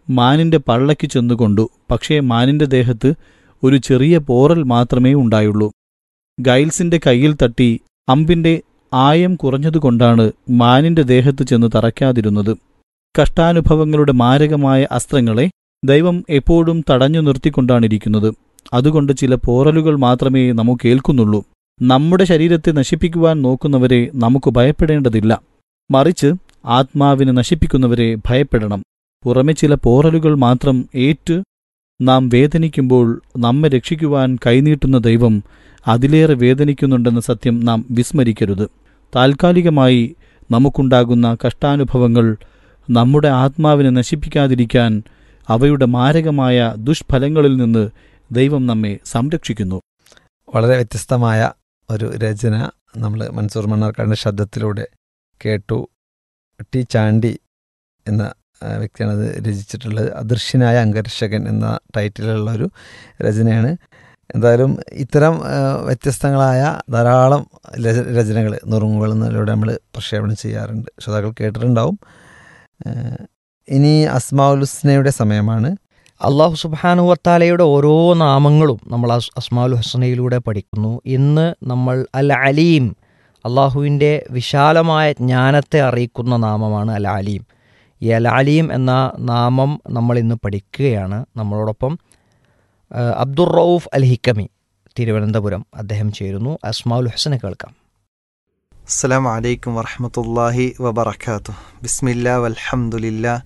മാനിന്റെ പള്ളയ്ക്ക് ചെന്നുകൊണ്ടു പക്ഷേ മാനിന്റെ ദേഹത്ത് ഒരു ചെറിയ പോറൽ മാത്രമേ ഉണ്ടായുള്ളൂ ഗൈൽസിന്റെ കയ്യിൽ തട്ടി അമ്പിന്റെ ആയം കുറഞ്ഞതുകൊണ്ടാണ് മാനിന്റെ ദേഹത്ത് ചെന്ന് തറയ്ക്കാതിരുന്നത് കഷ്ടാനുഭവങ്ങളുടെ മാരകമായ അസ്ത്രങ്ങളെ ദൈവം എപ്പോഴും തടഞ്ഞു നിർത്തിക്കൊണ്ടാണിരിക്കുന്നത് അതുകൊണ്ട് ചില പോറലുകൾ മാത്രമേ നമുക്ക് കേൾക്കുന്നുള്ളൂ നമ്മുടെ ശരീരത്തെ നശിപ്പിക്കുവാൻ നോക്കുന്നവരെ നമുക്ക് ഭയപ്പെടേണ്ടതില്ല മറിച്ച് ആത്മാവിനെ നശിപ്പിക്കുന്നവരെ ഭയപ്പെടണം പുറമെ ചില പോറലുകൾ മാത്രം ഏറ്റ് നാം വേദനിക്കുമ്പോൾ നമ്മെ രക്ഷിക്കുവാൻ കൈനീട്ടുന്ന ദൈവം അതിലേറെ വേദനിക്കുന്നുണ്ടെന്ന സത്യം നാം വിസ്മരിക്കരുത് താൽക്കാലികമായി നമുക്കുണ്ടാകുന്ന കഷ്ടാനുഭവങ്ങൾ നമ്മുടെ ആത്മാവിനെ നശിപ്പിക്കാതിരിക്കാൻ അവയുടെ മാരകമായ ദുഷ്ഫലങ്ങളിൽ നിന്ന് ദൈവം നമ്മെ സംരക്ഷിക്കുന്നു വളരെ വ്യത്യസ്തമായ ഒരു രചന നമ്മൾ മൻസൂർ മണ്ണാർക്കാടിൻ്റെ ശബ്ദത്തിലൂടെ കേട്ടു ടി ചാണ്ടി എന്ന ആ, വ്യക്തിയാണ് അത് രചിച്ചിട്ടുള്ളത് അദൃശ്യനായ അംഗരക്ഷകൻ എന്ന ടൈറ്റിലുള്ള ഒരു രചനയാണ് എന്തായാലും ഇത്തരം ആ, വ്യത്യസ്തങ്ങളായ ധാരാളം രചനകൾ നുറുങ്ങുകൾ എന്നിലൂടെ നമ്മൾ പ്രക്ഷേപണം ചെയ്യാറുണ്ട് ശ്രോതാക്കൾ കേട്ടിട്ടുണ്ടാവും ആ, ഇനി അസ്മാഉൽ ഹുസ്നയുടെ സമയമാണ് അള്ളാഹു സുബാനുവത്താലയുടെ ഓരോ നാമങ്ങളും നമ്മൾ അസ് അസ്മാഉൽ ഹുസ്നയിലൂടെ പഠിക്കുന്നു ഇന്ന് നമ്മൾ അൽ അലീം അള്ളാഹുവിൻ്റെ വിശാലമായ ജ്ഞാനത്തെ അറിയിക്കുന്ന നാമമാണ് അൽ അലീം ഈ അൽ അലീം എന്ന നാമം നമ്മൾ ഇന്ന് പഠിക്കുകയാണ് നമ്മളോടൊപ്പം ആ, അബ്ദുർ റൌഫ് അൽ ഹിക്കമി തിരുവനന്തപുരം അദ്ദേഹം ചേരുന്നു അസ്മാഉൽ ഹുസ്ന കേൾക്കാം അസ്സലാമു അലൈക്കും വറഹമത്തല്ലാഹി വബറകാതുഹു ബിസ്മില്ലാ വൽഹംദുലില്ലാ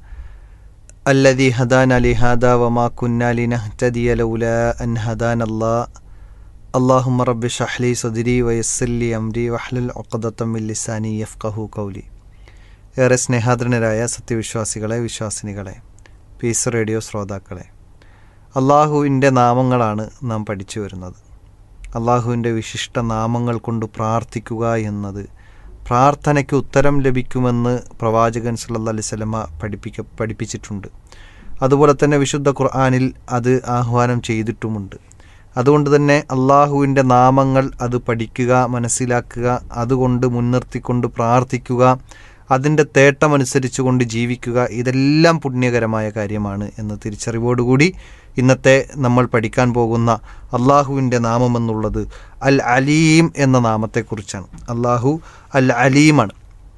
الذي هدانا لهذا وما كنا لنهتدي لولا أن هدانا الله اللهم رب اشرح لي صدري ويسر لي أمري واحلل عقدة من لساني يفقه قولي ഏറെ സ്നേഹാദരനരായ സത്യവിശ്വാസികളെ വിശ്വാസിനികളെ പീസ് റേഡിയോ ശ്രോതാക്കളെ അള്ളാഹുവിൻ്റെ നാമങ്ങളാണ് നാം പഠിച്ചു വരുന്നത് അള്ളാഹുവിൻ്റെ വിശിഷ്ട നാമങ്ങൾ കൊണ്ട് പ്രാർത്ഥിക്കുക എന്നത് പ്രാർത്ഥനയ്ക്ക് ഉത്തരം ലഭിക്കുമെന്ന് പ്രവാചകൻ സല്ലല്ലാഹു അലൈഹി വസല്ലമ പഠിപ്പിക്ക പഠിപ്പിച്ചിട്ടുണ്ട് അതുപോലെ തന്നെ വിശുദ്ധ ഖുർആനിൽ അത് ആഹ്വാനം ചെയ്തിട്ടുമുണ്ട് അതുകൊണ്ട് തന്നെ അള്ളാഹുവിൻ്റെ നാമങ്ങൾ അത് പഠിക്കുക മനസ്സിലാക്കുക അതുകൊണ്ട് മുൻനിർത്തിക്കൊണ്ട് പ്രാർത്ഥിക്കുക അതിൻ്റെ തേട്ടമനുസരിച്ചുകൊണ്ട് ജീവിക്കുക ഇതെല്ലാം പുണ്യകരമായ കാര്യമാണ് എന്ന തിരിച്ചറിവോടുകൂടി ഇന്നത്തെ നമ്മൾ പഠിക്കാൻ പോകുന്ന അള്ളാഹുവിൻ്റെ നാമമെന്നുള്ളത് അൽ അലീം എന്ന നാമത്തെക്കുറിച്ചാണ് അള്ളാഹു അൽ അലീമാണ്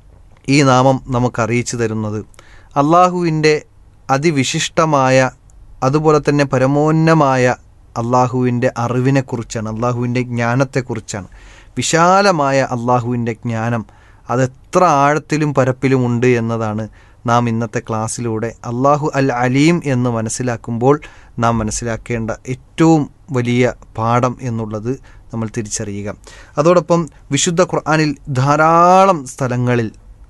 ഈ നാമം നമുക്ക് അറിയിച്ചു തരുന്നത് അള്ളാഹുവിൻ്റെ അതിവിശിഷ്ടമായ അതുപോലെ തന്നെ പരമോന്നമായ അള്ളാഹുവിൻ്റെ അറിവിനെക്കുറിച്ചാണ് അള്ളാഹുവിൻ്റെ ജ്ഞാനത്തെക്കുറിച്ചാണ് വിശാലമായ അള്ളാഹുവിൻ്റെ ജ്ഞാനം അതെത്ര ആഴത്തിലും പരപ്പിലും ഉണ്ട് എന്നതാണ് നാം ഇന്നത്തെ ക്ലാസ്സിലൂടെ അള്ളാഹു അൽ അലീം എന്ന് മനസ്സിലാക്കുമ്പോൾ നാം മനസ്സിലാക്കേണ്ട ഏറ്റവും വലിയ പാഠം എന്നുള്ളത് നമ്മൾ തിരിച്ചറിയുക അതോടൊപ്പം വിശുദ്ധ ഖുർആനിൽ ധാരാളം സ്ഥലങ്ങളിൽ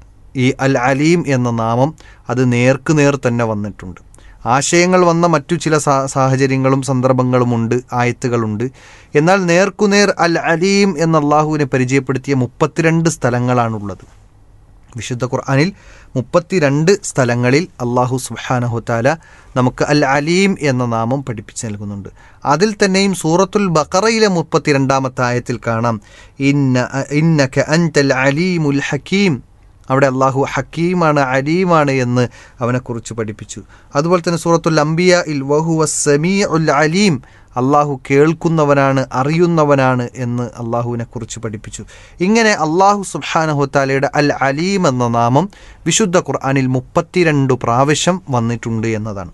ഈ അൽ അലീം എന്ന നാമം അത് നേർക്ക് നേർ തന്നെ വന്നിട്ടുണ്ട് ആശയങ്ങൾ വന്ന മറ്റു ചില സാ- സാഹചര്യങ്ങളും സന്ദർഭങ്ങളുമുണ്ട് ആയത്തുകളുണ്ട് എന്നാൽ നേർക്കുനേർ അൽ അലീം എന്ന അള്ളാഹുവിനെ പരിചയപ്പെടുത്തിയ മുപ്പത്തിരണ്ട് സ്ഥലങ്ങളാണുള്ളത് വിശുദ്ധ ഖുർആനിൽ മുപ്പത്തിരണ്ട് സ്ഥലങ്ങളിൽ അള്ളാഹു സുബ്ഹാനഹുത്താല നമുക്ക് അൽ അലീം എന്ന നാമം പഠിപ്പിച്ചു നൽകുന്നുണ്ട് അതിൽ തന്നെയും സൂറത്തുൽ ബഖറയിലെ മുപ്പത്തിരണ്ടാമത്തെ ആയത്തിൽ കാണാം ഇന്ന ഇന്നക അൻതൽ അലീമുൽ ഹക്കീം അവിടെ അള്ളാഹു ഹക്കീമാണ് അലീമാണ് എന്ന് അവനെക്കുറിച്ച് പഠിപ്പിച്ചു അതുപോലെ തന്നെ സൂറത്തുൽ അംബിയ ഇൽ വഹു സമീ ഉൽ അലീം അള്ളാഹു കേൾക്കുന്നവനാണ് അറിയുന്നവനാണ് എന്ന് അള്ളാഹുവിനെ കുറിച്ച് പഠിപ്പിച്ചു ഇങ്ങനെ അള്ളാഹു സുബ്ഹാനഹുത്താലയുടെ അൽ അലീം എന്ന നാമം വിശുദ്ധ ഖുർആനിൽ മുപ്പത്തിരണ്ട് പ്രാവശ്യം വന്നിട്ടുണ്ട് എന്നതാണ്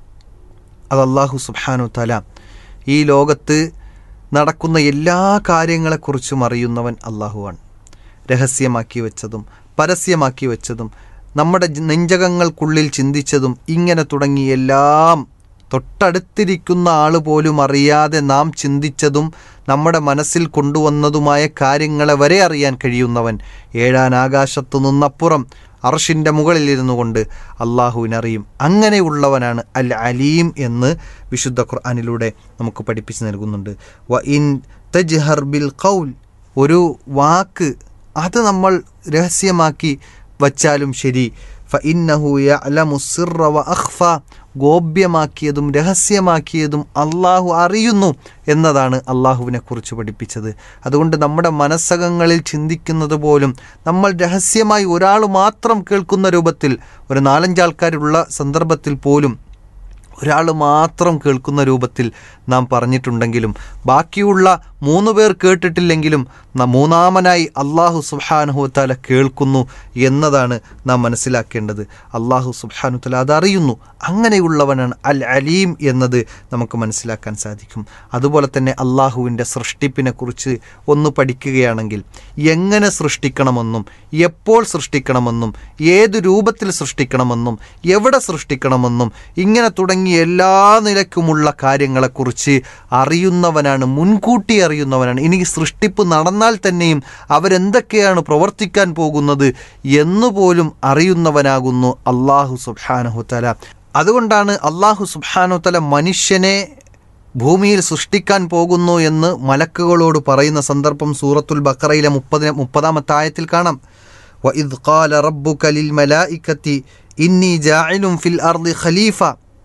അത് അള്ളാഹു സുബ്ഹാനു തല ഈ ലോകത്ത് നടക്കുന്ന എല്ലാ കാര്യങ്ങളെക്കുറിച്ചും അറിയുന്നവൻ അള്ളാഹുവാണ് രഹസ്യമാക്കി വെച്ചതും പരസ്യമാക്കി വെച്ചതും നമ്മുടെ ജ- നെഞ്ചകങ്ങൾക്കുള്ളിൽ ചിന്തിച്ചതും ഇങ്ങനെ തുടങ്ങി എല്ലാം തൊട്ടടുത്തിരിക്കുന്ന ആൾ പോലും അറിയാതെ നാം ചിന്തിച്ചതും നമ്മുടെ മനസ്സിൽ കൊണ്ടുവന്നതുമായ കാര്യങ്ങളെ വരെ അറിയാൻ കഴിയുന്നവൻ ഏഴാൻ ആകാശത്തു നിന്നപ്പുറം അർഷിൻ്റെ മുകളിലിരുന്നു കൊണ്ട് അള്ളാഹുവിനറിയും അങ്ങനെയുള്ളവനാണ് അൽ അലീം എന്ന് വിശുദ്ധ ഖുർആനിലൂടെ നമുക്ക് പഠിപ്പിച്ച് നൽകുന്നുണ്ട് വ ഇൻ തജ്ഹർ ബിൽ ഖൗൽ ഒരു വാക്ക് അത് നമ്മൾ രഹസ്യമാക്കി വച്ചാലും ശരി ഫ ഇന്നഹു യഅലമു സിർറ വ അഖ്ഫ ഗോപ്യമാക്കിയതും രഹസ്യമാക്കിയതും അള്ളാഹു അറിയുന്നു എന്നതാണ് അള്ളാഹുവിനെ കുറിച്ച് പഠിപ്പിച്ചത് അതുകൊണ്ട് നമ്മുടെ മനസ്സകങ്ങളിൽ ചിന്തിക്കുന്നത് പോലും നമ്മൾ രഹസ്യമായി ഒരാൾ മാത്രം കേൾക്കുന്ന രൂപത്തിൽ ഒരു നാലഞ്ചാൾക്കാരുള്ള സന്ദർഭത്തിൽ പോലും ഒരാൾ മാത്രം കേൾക്കുന്ന രൂപത്തിൽ നാം പറഞ്ഞിട്ടുണ്ടെങ്കിലും ബാക്കിയുള്ള മൂന്ന് പേർ കേട്ടിട്ടില്ലെങ്കിലും ന- മൂന്നാമനായി അള്ളാഹു സുബ്ഹാനഹുത്താല കേൾക്കുന്നു എന്നതാണ് നാം മനസ്സിലാക്കേണ്ടത് അള്ളാഹു സുബ്ഹാനുത്തല അതറിയുന്നു അങ്ങനെയുള്ളവനാണ് അൽ അലീം എന്നത് നമുക്ക് മനസ്സിലാക്കാൻ സാധിക്കും അതുപോലെ തന്നെ അള്ളാഹുവിൻ്റെ സൃഷ്ടിപ്പിനെ കുറിച്ച് ഒന്ന് പഠിക്കുകയാണെങ്കിൽ എങ്ങനെ സൃഷ്ടിക്കണമെന്നും എപ്പോൾ സൃഷ്ടിക്കണമെന്നും ഏത് രൂപത്തിൽ സൃഷ്ടിക്കണമെന്നും എവിടെ സൃഷ്ടിക്കണമെന്നും ഇങ്ങനെ തുടങ്ങിയ എല്ലാ നിലക്കുമുള്ള കാര്യങ്ങളെക്കുറിച്ച് അറിയുന്നവനാണ് മുൻകൂട്ടി അറിയുന്നവനാണ് ഇനി സൃഷ്ടിപ്പ് നടന്നാൽ തന്നെയും അവരെന്തൊക്കെയാണ് പ്രവർത്തിക്കാൻ പോകുന്നത് എന്നുപോലും അറിയുന്നവനാകുന്നു അള്ളാഹു സുബ്ഹാനഹുത്തല അതുകൊണ്ടാണ് അള്ളാഹു സുബ്ഹാനഹുത്തല മനുഷ്യനെ ഭൂമിയിൽ സൃഷ്ടിക്കാൻ പോകുന്നു എന്ന് മലക്കുകളോട് പറയുന്ന സന്ദർഭം സൂറത്തുൽ ബക്കറയിലെ മുപ്പതിന് മുപ്പതാമത്തെ ആയത്തിൽ കാണാം وَإِذْ قَالَ رَبُّكَ لِلْمَلَائِكَةِ إِنِّي جَاعِلٌ فِي الْأَرْضِ ഖലീഫ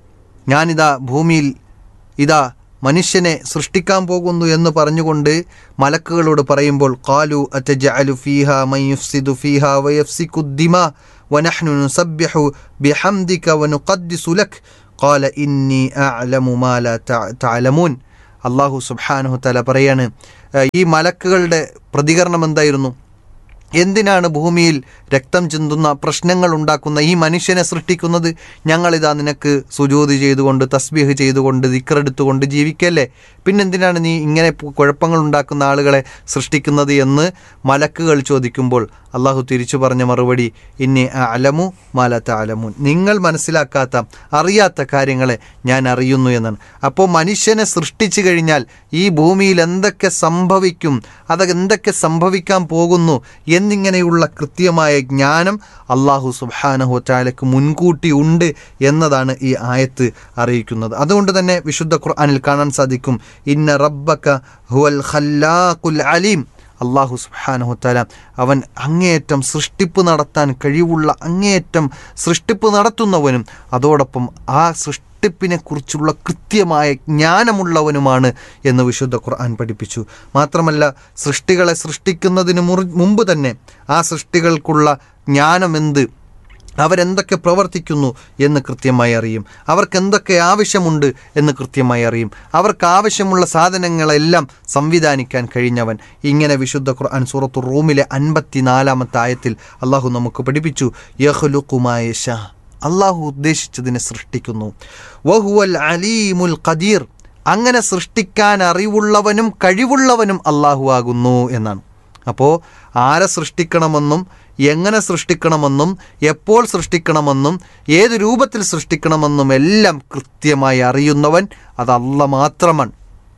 ഞാനിതാ ഭൂമിയിൽ ഇതാ മനുഷ്യനെ സൃഷ്ടിക്കാൻ പോകുന്നു എന്ന് പറഞ്ഞുകൊണ്ട് മലക്കുകളോട് പറയുമ്പോൾ കാലു അറ്റജഅലു ഫീഹ മൻ യുഫ്സിദു ഫീഹ വയഫ്സിക്കു ദിമ വനഹ്നു നുസബ്ബിഹു ബിഹംദിക വനുഖദ്ദിസു ലക് ഖാല ഇന്നി അഅലമു മാ ലാ തഅ- തഅലമൂൻ അല്ലാഹു സുബ്ഹാനഹു തആല പറയാണ് ഏഹ് ഈ മലക്കുകളുടെ പ്രതികരണം എന്തായിരുന്നു എന്തിനാണ് ഭൂമിയിൽ രക്തം ചിന്തുന്ന പ്രശ്നങ്ങൾ ഉണ്ടാക്കുന്ന ഈ മനുഷ്യനെ സൃഷ്ടിക്കുന്നത് ഞങ്ങളിതാ നിനക്ക് സുജൂത് ചെയ്തുകൊണ്ട് തസ്ബീഹ് ചെയ്തുകൊണ്ട് ദിക്റെടുത്തുകൊണ്ട് ജീവിക്കല്ലേ പിന്നെന്തിനാണ് നീ ഇങ്ങനെ പു- കുഴപ്പങ്ങൾ ഉണ്ടാക്കുന്ന ആളുകളെ സൃഷ്ടിക്കുന്നത് എന്ന് മലക്കുകൾ ചോദിക്കുമ്പോൾ അള്ളാഹു തിരിച്ചു പറഞ്ഞ മറുപടി ഇനി അലമു മാലത്ത അലമു നിങ്ങൾ മനസ്സിലാക്കാത്ത അറിയാത്ത കാര്യങ്ങളെ ഞാൻ അറിയുന്നു എന്നാണ് അപ്പോൾ മനുഷ്യനെ സൃഷ്ടിച്ചു കഴിഞ്ഞാൽ ഈ ഭൂമിയിൽ എന്തൊക്കെ സംഭവിക്കും അത് എന്തൊക്കെ സംഭവിക്കാൻ പോകുന്നു എന്നിങ്ങനെയുള്ള കൃത്യമായ ജ്ഞാനം അള്ളാഹു സുബാനഹു താലക്ക് മുൻകൂട്ടി ഉണ്ട് എന്നതാണ് ഈ ആയത്ത് അറിയിക്കുന്നത് അതുകൊണ്ട് തന്നെ വിശുദ്ധ ഖുർആനിൽ കാണാൻ സാധിക്കും ഇന്ന റബ്ബക ഹുവൽ ഖല്ലാഖുൽ അലീം അള്ളാഹു സുബ്ഹാനഹു തആല അവൻ അങ്ങേയറ്റം സൃഷ്ടിപ്പ് നടത്താൻ കഴിവുള്ള അങ്ങേയറ്റം സൃഷ്ടിപ്പ് നടത്തുന്നവനും അതോടൊപ്പം ആ സൃഷ്ടിപ്പിനെ കുറിച്ചുള്ള കൃത്യമായ ജ്ഞാനമുള്ളവനുമാണ് എന്ന് വിശുദ്ധ ഖുർആൻ പഠിപ്പിച്ചു മാത്രമല്ല സൃഷ്ടികളെ സൃഷ്ടിക്കുന്നതിന് മുറി- മുമ്പ് തന്നെ ആ സൃഷ്ടികൾക്കുള്ള ജ്ഞാനമെന്ത് അവരെന്തൊക്കെ പ്രവർത്തിക്കുന്നു എന്ന് കൃത്യമായി അറിയും അവർക്ക് എന്തൊക്കെ ആവശ്യമുണ്ട് എന്ന് കൃത്യമായി അറിയും അവർക്ക് ആവശ്യമുള്ള സാധനങ്ങളെല്ലാം സംവിധാനിക്കാൻ കഴിഞ്ഞവൻ ഇങ്ങനെ വിശുദ്ധ ഖുർആൻ സൂറത്തു റൂമിലെ അൻപത്തിനാലാമത്തെ ആയത്തിൽ അള്ളാഹു നമുക്ക് പഠിപ്പിച്ചു യഹ്ലുക്കുമായ ഷാ അള്ളാഹു ഉദ്ദേശിച്ചതിനെ സൃഷ്ടിക്കുന്നു വഹുവൽ അലീമുൽ ഖദീർ അങ്ങനെ സൃഷ്ടിക്കാൻ അറിവുള്ളവനും കഴിവുള്ളവനും അള്ളാഹു ആകുന്നു എന്നാണ് അപ്പോൾ ആരെ സൃഷ്ടിക്കണമെന്നും എങ്ങനെ സൃഷ്ടിക്കണമെന്നും എപ്പോൾ സൃഷ്ടിക്കണമെന്നും ഏത് രൂപത്തിൽ സൃഷ്ടിക്കണമെന്നും എല്ലാം കൃത്യമായി അറിയുന്നവൻ അത് അല്ല മാത്രമാണ്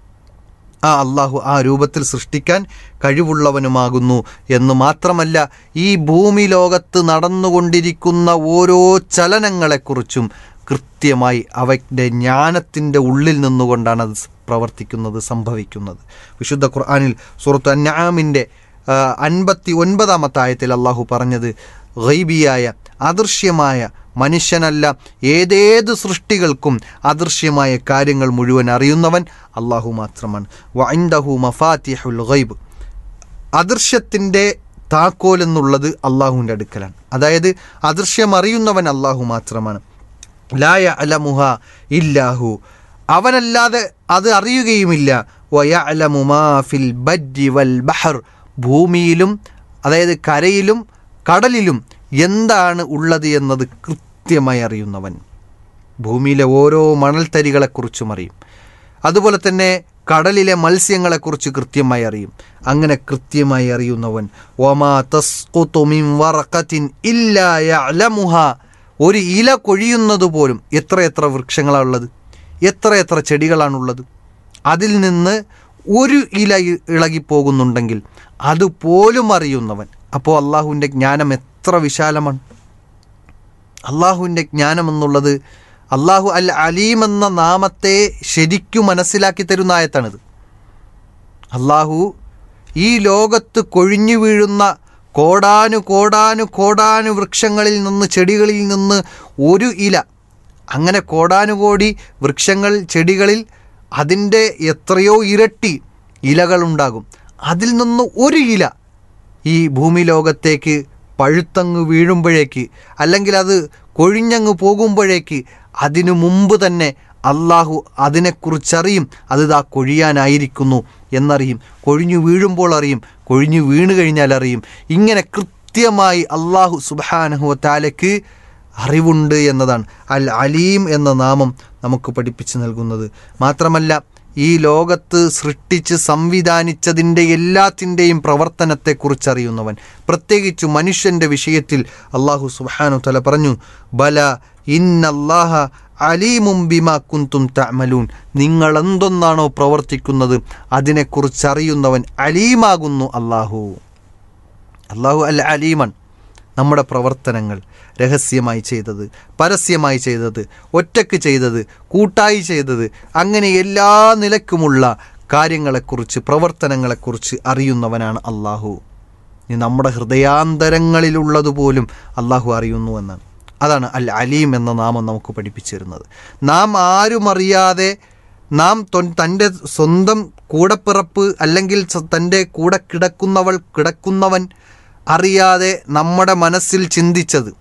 ആ അള്ളാഹു ആ രൂപത്തിൽ സൃഷ്ടിക്കാൻ കഴിവുള്ളവനുമാകുന്നു എന്ന് മാത്രമല്ല ഈ ഭൂമി ലോകത്ത് നടന്നുകൊണ്ടിരിക്കുന്ന ഓരോ ചലനങ്ങളെക്കുറിച്ചും കൃത്യമായി അവയുടെ ജ്ഞാനത്തിൻ്റെ ഉള്ളിൽ നിന്നുകൊണ്ടാണ് അത് പ്രവർത്തിക്കുന്നത് സംഭവിക്കുന്നത് വിശുദ്ധ ഖുർആനിൽ സുഹൃത്ത് അന്നാമിൻ്റെ അൻപത്തി ഒൻപതാമത്തെ ആയത്തിൽ അള്ളാഹു പറഞ്ഞത് ഗൈബിയായ അദൃശ്യമായ മനുഷ്യനല്ല ഏതേത് സൃഷ്ടികൾക്കും അദൃശ്യമായ കാര്യങ്ങൾ മുഴുവൻ അറിയുന്നവൻ അള്ളാഹു മാത്രമാണ് വൈൻദഹു മഫാത്തിഹുൽ ഗൈബ് അദൃശ്യത്തിൻ്റെ താക്കോൽ എന്നുള്ളത് അള്ളാഹുവിൻ്റെ അടുക്കലാണ് അതായത് അദൃശ്യം അറിയുന്നവൻ അള്ളാഹു മാത്രമാണ് ലായ അലമുഹ ഇല്ലാഹു അവനല്ലാതെ അത് അറിയുകയുമില്ല വയഅലമു മാ ഫിൽ ബജ്ജി വൽ ബഹർ ഭൂമിയിലും അതായത് കരയിലും കടലിലും എന്താണ് ഉള്ളത് എന്നത് കൃത്യമായി അറിയുന്നവൻ ഭൂമിയിലെ ഓരോ മണൽത്തരികളെക്കുറിച്ചും അറിയും അതുപോലെ തന്നെ കടലിലെ മത്സ്യങ്ങളെക്കുറിച്ച് കൃത്യമായി അറിയും അങ്ങനെ കൃത്യമായി അറിയുന്നവൻ ഒമാ തസ്ഖുതു മിൻ വറഖത്തിൻ ഇല്ലാ യഅലമുഹ ഒരു ഇല കൊഴിയുന്നത് പോലും എത്രയെത്ര വൃക്ഷങ്ങളാണുള്ളത് എത്രയെത്ര ചെടികളാണുള്ളത് അതിൽ നിന്ന് ഒരു ഇല ഇ- ഇളകിപ്പോകുന്നുണ്ടെങ്കിൽ അതുപോലും അറിയുന്നവൻ അപ്പോൾ അള്ളാഹുവിൻ്റെ ജ്ഞാനം എത്ര വിശാലമാണ് അള്ളാഹുവിൻ്റെ ജ്ഞാനം എന്നുള്ളത് അള്ളാഹു അൽ അലീം എന്ന നാമത്തെ ശരിക്കും മനസ്സിലാക്കി തരുന്ന ആയത്താണിത് അള്ളാഹു ഈ ലോകത്ത് കൊഴിഞ്ഞു വീഴുന്ന കോടാനു കോടാനു കോടാനു വൃക്ഷങ്ങളിൽ നിന്ന് ചെടികളിൽ നിന്ന് ഒരു ഇല അങ്ങനെ കോടാനുകോടി വൃക്ഷങ്ങൾ ചെടികളിൽ അതിൻ്റെ എത്രയോ ഇരട്ടി ഇലകളുണ്ടാകും അതിൽ നിന്ന് ഒരു ഇല ഈ ഭൂമി ലോകത്തേക്ക് പഴുത്തങ്ങ് വീഴുമ്പോഴേക്ക് അല്ലെങ്കിൽ അത് കൊഴിഞ്ഞങ്ങ് പോകുമ്പോഴേക്ക് അതിനു മുമ്പ് തന്നെ അള്ളാഹു അതിനെക്കുറിച്ചറിയും അത് ഇതാ കൊഴിയാനായിരിക്കുന്നു എന്നറിയും കൊഴിഞ്ഞു വീഴുമ്പോൾ അറിയും കൊഴിഞ്ഞു വീണ് കഴിഞ്ഞാൽ അറിയും ഇങ്ങനെ കൃത്യമായി അള്ളാഹു സുബാനഹു താലയ്ക്ക് അറിവുണ്ട് എന്നതാണ് അൽ അലീം എന്ന നാമം നമുക്ക് പഠിപ്പിച്ചു നൽകുന്നത് മാത്രമല്ല ഈ ലോകത്ത് സൃഷ്ടിച്ച് സംവിധാനിച്ചതിൻ്റെ എല്ലാത്തിൻ്റെയും പ്രവർത്തനത്തെക്കുറിച്ച് അറിയുന്നവൻ പ്രത്യേകിച്ച് മനുഷ്യൻ്റെ വിഷയത്തിൽ അള്ളാഹു സുബാനു തല പറഞ്ഞു ബല ഇന്നല്ലാഹ അലീമും ബിമാ കുന്തും തഅമലൂൻ നിങ്ങൾ എന്തൊന്നാണോ പ്രവർത്തിക്കുന്നത് അതിനെക്കുറിച്ച് അറിയുന്നവൻ അലീമാകുന്നു അള്ളാഹു അള്ളാഹു അൽ അലീമൻ നമ്മുടെ പ്രവർത്തനങ്ങൾ രഹസ്യമായി ചെയ്തത് പരസ്യമായി ചെയ്തത് ഒറ്റക്ക് ചെയ്തത് കൂട്ടായി ചെയ്തത് അങ്ങനെ എല്ലാ നിലക്കുമുള്ള കാര്യങ്ങളെക്കുറിച്ച് പ്രവർത്തനങ്ങളെക്കുറിച്ച് അറിയുന്നവനാണ് അള്ളാഹു ഇനി നമ്മുടെ ഹൃദയാന്തരങ്ങളിലുള്ളതുപോലും അള്ളാഹു അറിയുന്നു എന്നാണ് അതാണ് അൽ അലീം എന്ന നാമം നമുക്ക് പഠിപ്പിച്ചു തരുന്നത് നാം ആരും അറിയാതെ നാം തൊൻ- തൻ്റെ സ്വന്തം കൂടപ്പിറപ്പ് അല്ലെങ്കിൽ സ- തൻ്റെ കൂടെ കിടക്കുന്നവൾ കിടക്കുന്നവൻ അറിയാതെ നമ്മുടെ മനസ്സിൽ ചിന്തിച്ചത്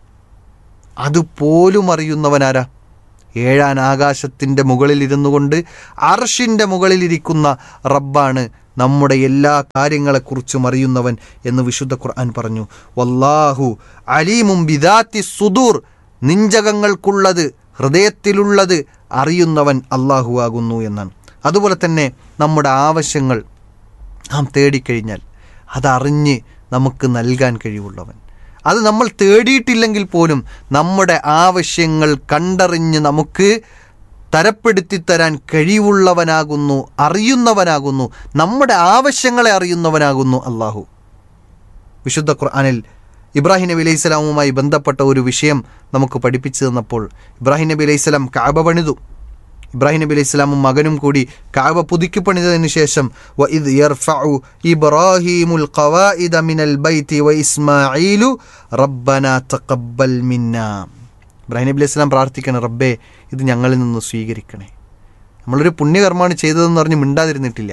അതുപോലും അറിയുന്നവനാരാ ഏഴാൻ ആകാശത്തിൻ്റെ മുകളിൽ ഇരുന്നു കൊണ്ട് അർഷിൻ്റെ മുകളിലിരിക്കുന്ന റബ്ബാണ് നമ്മുടെ എല്ലാ കാര്യങ്ങളെക്കുറിച്ചും അറിയുന്നവൻ എന്ന് വിശുദ്ധ ഖുർആൻ പറഞ്ഞു വല്ലാഹു അലീമും ബിദാത്തി സുദൂർ നിഞ്ചകങ്ങൾക്കുള്ളത് ഹൃദയത്തിലുള്ളത് അറിയുന്നവൻ അള്ളാഹു ആകുന്നു എന്നാണ് അതുപോലെ തന്നെ നമ്മുടെ ആവശ്യങ്ങൾ നാം തേടിക്കഴിഞ്ഞാൽ അതറിഞ്ഞ് നമുക്ക് നൽകാൻ കഴിവുള്ളവൻ അത് നമ്മൾ തേടിയിട്ടില്ലെങ്കിൽ പോലും നമ്മുടെ ആവശ്യങ്ങൾ കണ്ടറിഞ്ഞ് നമുക്ക് തരപ്പെടുത്തി തരാൻ കഴിവുള്ളവനാകുന്നു അറിയുന്നവനാകുന്നു നമ്മുടെ ആവശ്യങ്ങളെ അറിയുന്നവനാകുന്നു അള്ളാഹു വിശുദ്ധ ഖുർആനിൽ ഇബ്രാഹിം നബി അലൈഹി സ്വലാമുമായി ബന്ധപ്പെട്ട ഒരു വിഷയം നമുക്ക് പഠിപ്പിച്ചു തന്നപ്പോൾ ഇബ്രാഹിം നബി അലൈഹി സ്വലാം കാബ പണിതു ഇബ്രാഹിം നബി അലൈഹി സ്വലാമും മകനും കൂടി കാബ പുതുക്കി പണിതതിന് ശേഷം വ ഇദ് യർഫഉ ഇബ്രാഹീമുൽ ഖവാഇദ മിനൽ ബൈത്തി വ ഇസ്മാഈലു റബ്ബന തഖബ്ബൽ മിന്നാ ഇബ്രാഹിം നബി അലൈഹി സ്വലാം പ്രാർത്ഥിക്കണം റബ്ബേ ഇത് ഞങ്ങളിൽ നിന്ന് സ്വീകരിക്കണേ നമ്മളൊരു പുണ്യകർമ്മമാണ് ചെയ്തതെന്ന് പറഞ്ഞ് മിണ്ടാതിരുന്നിട്ടില്ല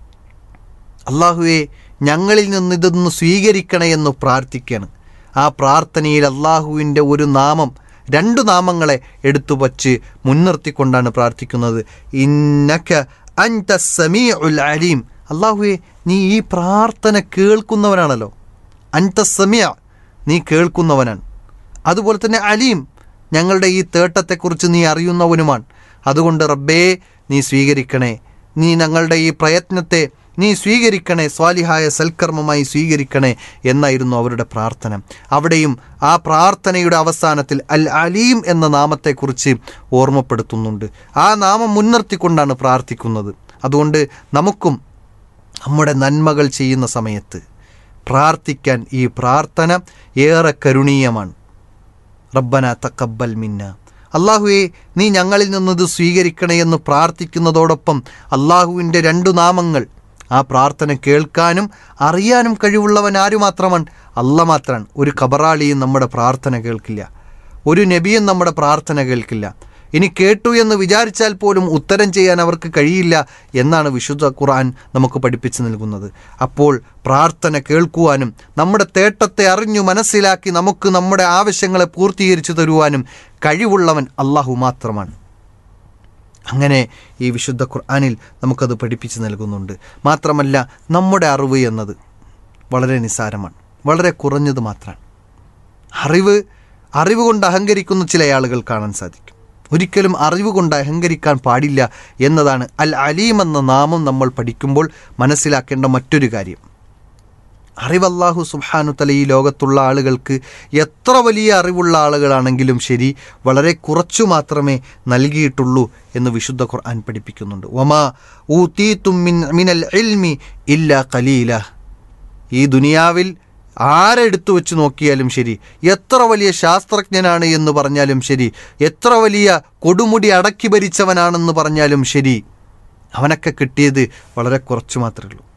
അള്ളാഹുവെ ഞങ്ങളിൽ നിന്ന് ഇതൊന്ന് സ്വീകരിക്കണേ എന്ന് പ്രാർത്ഥിക്കുകയാണ് ആ പ്രാർത്ഥനയിൽ അള്ളാഹുവിൻ്റെ ഒരു നാമം രണ്ടു നാമങ്ങളെ എടുത്തു വച്ച് മുൻനിർത്തിക്കൊണ്ടാണ് പ്രാർത്ഥിക്കുന്നത് ഇന്നക അൻത സമീഉൽ അലീം അള്ളാഹുവെ നീ ഈ പ്രാർത്ഥന കേൾക്കുന്നവനാണല്ലോ അൻത സമീഅ നീ കേൾക്കുന്നവനാണ് അതുപോലെ തന്നെ അലീം ഞങ്ങളുടെ ഈ തേട്ടത്തെക്കുറിച്ച് നീ അറിയുന്നവനുമാണ് അതുകൊണ്ട് റബ്ബേ നീ സ്വീകരിക്കണേ നീ ഞങ്ങളുടെ ഈ പ്രയത്നത്തെ നീ സ്വീകരിക്കണേ സ്വാലിഹായ സൽക്കർമ്മമായി സ്വീകരിക്കണേ എന്നായിരുന്നു അവരുടെ പ്രാർത്ഥന അവിടെയും ആ പ്രാർത്ഥനയുടെ അവസാനത്തിൽ അൽ അലീം എന്ന നാമത്തെക്കുറിച്ച് ഓർമ്മപ്പെടുത്തുന്നുണ്ട് ആ നാമം മുൻനിർത്തിക്കൊണ്ടാണ് പ്രാർത്ഥിക്കുന്നത് അതുകൊണ്ട് നമുക്കും നമ്മുടെ നന്മകൾ ചെയ്യുന്ന സമയത്ത് പ്രാർത്ഥിക്കാൻ ഈ പ്രാർത്ഥന ഏറെ കരുണീയമാണ് റബ്ബന തക്കബൽ മിന്ന അള്ളാഹുവെ നീ ഞങ്ങളിൽ നിന്നത് സ്വീകരിക്കണേ എന്ന് പ്രാർത്ഥിക്കുന്നതോടൊപ്പം അള്ളാഹുവിൻ്റെ രണ്ടു നാമങ്ങൾ ആ പ്രാർത്ഥന കേൾക്കാനും അറിയാനും കഴിവുള്ളവൻ ആരു മാത്രമാണ് അല്ല മാത്രമാണ് ഒരു കബറാളിയും നമ്മുടെ പ്രാർത്ഥന കേൾക്കില്ല ഒരു നബിയും നമ്മുടെ പ്രാർത്ഥന കേൾക്കില്ല ഇനി കേട്ടു എന്ന് വിചാരിച്ചാൽ പോലും ഉത്തരം ചെയ്യാൻ അവർക്ക് കഴിയില്ല എന്നാണ് വിശുദ്ധ ഖുർആൻ നമുക്ക് പഠിപ്പിച്ചു നൽകുന്നത് അപ്പോൾ പ്രാർത്ഥന കേൾക്കുവാനും നമ്മുടെ തേട്ടത്തെ അറിഞ്ഞു മനസ്സിലാക്കി നമുക്ക് നമ്മുടെ ആവശ്യങ്ങളെ പൂർത്തീകരിച്ചു തരുവാനും കഴിവുള്ളവൻ അള്ളാഹു മാത്രമാണ് അങ്ങനെ ഈ വിശുദ്ധ ഖുർആനിൽ നമുക്കത് പഠിപ്പിച്ചു നൽകുന്നുണ്ട് മാത്രമല്ല നമ്മുടെ അറിവ് എന്നത് വളരെ നിസ്സാരമാണ് വളരെ കുറഞ്ഞത് മാത്രമാണ് അറിവ് അറിവ് കൊണ്ട് അഹങ്കരിക്കുന്ന ചില ആളുകൾ കാണാൻ സാധിക്കും ഒരിക്കലും അറിവ് കൊണ്ട് അഹങ്കരിക്കാൻ പാടില്ല എന്നതാണ് അൽ അലീം എന്ന നാമം നമ്മൾ പഠിക്കുമ്പോൾ മനസ്സിലാക്കേണ്ട മറ്റൊരു കാര്യം അറിവല്ലാഹു സുബ്ഹാനു തല ഈ ലോകത്തുള്ള ആളുകൾക്ക് എത്ര വലിയ അറിവുള്ള ആളുകളാണെങ്കിലും ശരി വളരെ കുറച്ചു മാത്രമേ നൽകിയിട്ടുള്ളൂ എന്ന് വിശുദ്ധ ഖുർആൻ പഠിപ്പിക്കുന്നുണ്ട് ഒമാ ഊത്തീത്തും മിൻ മിനൽ ഇൽമി ഇല്ല കലീല ഈ ദുനിയാവിൽ ആരെടുത്തു വെച്ച് നോക്കിയാലും ശരി എത്ര വലിയ ശാസ്ത്രജ്ഞനാണ് എന്ന് പറഞ്ഞാലും ശരി എത്ര വലിയ കൊടുമുടി അടക്കി ഭരിച്ചവനാണെന്ന് പറഞ്ഞാലും ശരി അവനൊക്കെ കിട്ടിയത് വളരെ കുറച്ചു മാത്രമേ ഉള്ളൂ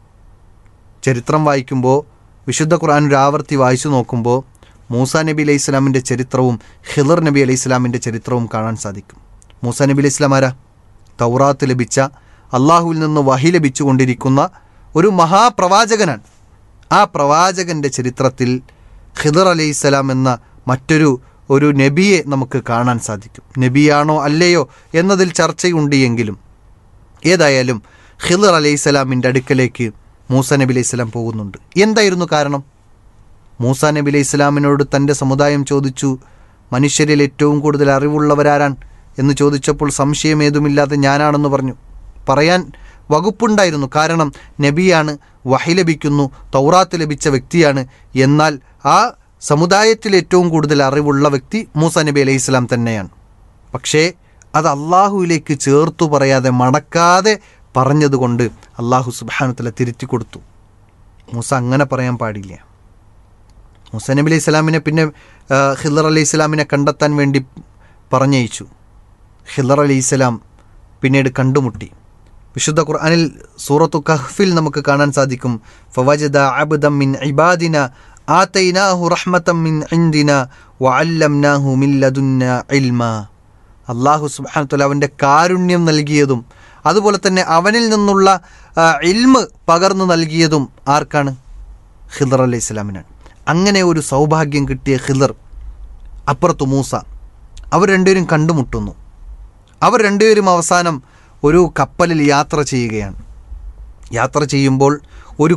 ചരിത്രം വായിക്കുമ്പോൾ വിശുദ്ധ ഖുർആൻ ഒരു ആവർത്തി വായിച്ചു നോക്കുമ്പോൾ മൂസ നബി അലൈഹി ഇസ്ലാമിൻ്റെ ചരിത്രവും ഹിദർ നബി അലൈഹി ഇസ്ലാമിൻ്റെ ചരിത്രവും കാണാൻ സാധിക്കും മൂസ നബി അലൈഹി ഇസ്ലാം ആരാ തൗറാത്ത് ലഭിച്ച അള്ളാഹുവിൽ നിന്ന് വഹി ലഭിച്ചുകൊണ്ടിരിക്കുന്ന ഒരു മഹാപ്രവാചകനാണ് ആ പ്രവാചകൻ്റെ ചരിത്രത്തിൽ ഖിദർ അലൈഹി സ്വലാം എന്ന മറ്റൊരു ഒരു നബിയെ നമുക്ക് കാണാൻ സാധിക്കും നബിയാണോ അല്ലയോ എന്നതിൽ ചർച്ചയുണ്ട് എങ്കിലും ഏതായാലും ഖിദർ അലൈഹി സ്വലാമിൻ്റെ അടുക്കലേക്ക് മൂസ നബി അലൈഹി സ്വലാം പോകുന്നുണ്ട് എന്തായിരുന്നു കാരണം മൂസ നബി അലൈഹി സ്വലാമിനോട് തൻ്റെ സമുദായം ചോദിച്ചു മനുഷ്യരിൽ ഏറ്റവും കൂടുതൽ അറിവുള്ളവരാരാൻ എന്ന് ചോദിച്ചപ്പോൾ സംശയം ഏതുമില്ലാതെ ഞാനാണെന്ന് പറഞ്ഞു പറയാൻ വകുപ്പുണ്ടായിരുന്നു കാരണം നബിയാണ് വഹി ലഭിക്കുന്നു തൗറാത്ത് ലഭിച്ച വ്യക്തിയാണ് എന്നാൽ ആ സമുദായത്തിൽ ഏറ്റവും കൂടുതൽ അറിവുള്ള വ്യക്തി മൂസ നബി അലൈഹി സ്വലാം തന്നെയാണ് പക്ഷേ അത് അള്ളാഹുവിലേക്ക് ചേർത്തു പറയാതെ മടക്കാതെ പറഞ്ഞതുകൊണ്ട് അള്ളാഹു സുബാനുത്തല തിരുത്തി കൊടുത്തു മൂസ അങ്ങനെ പറയാൻ പാടില്ല മൂസ നബി അലൈഹി സ്വലാമിനെ പിന്നെ ആ, ഖിദർ അലൈഹി സ്വലാമിനെ കണ്ടെത്താൻ വേണ്ടി പറഞ്ഞയച്ചു ഖിദർ അലൈഹി സ്വലാം പിന്നീട് കണ്ടുമുട്ടി വിശുദ്ധ ഖുർആനിൽ സൂറത്തു കഹ്ഫിൽ നമുക്ക് കാണാൻ സാധിക്കും ഫവജദ അബ്ദം മിൻ ഇബാദിന ആതൈനാഹു റഹ്മതം മിൻ ഇൻദിന വഅല്ലംനാഹു മിൻ ലദുന്ന ഇൽമ അള്ളാഹു സുബ്ഹാനഹു അവൻ്റെ കാരുണ്യം നൽകിയതും അതുപോലെ തന്നെ അവനിൽ നിന്നുള്ള ആ, ഇൽമ് പകർന്നു നൽകിയതും ആർക്കാണ് ഖിദർ അലൈഹി സ്വലാമിനാണ് അങ്ങനെ ഒരു സൗഭാഗ്യം കിട്ടിയ ഖിദർ അപ്പുറത്ത് മൂസ അവർ രണ്ടുപേരും കണ്ടുമുട്ടുന്നു അവർ രണ്ടുപേരും അവസാനം ഒരു കപ്പലിൽ യാത്ര ചെയ്യുകയാണ് യാത്ര ചെയ്യുമ്പോൾ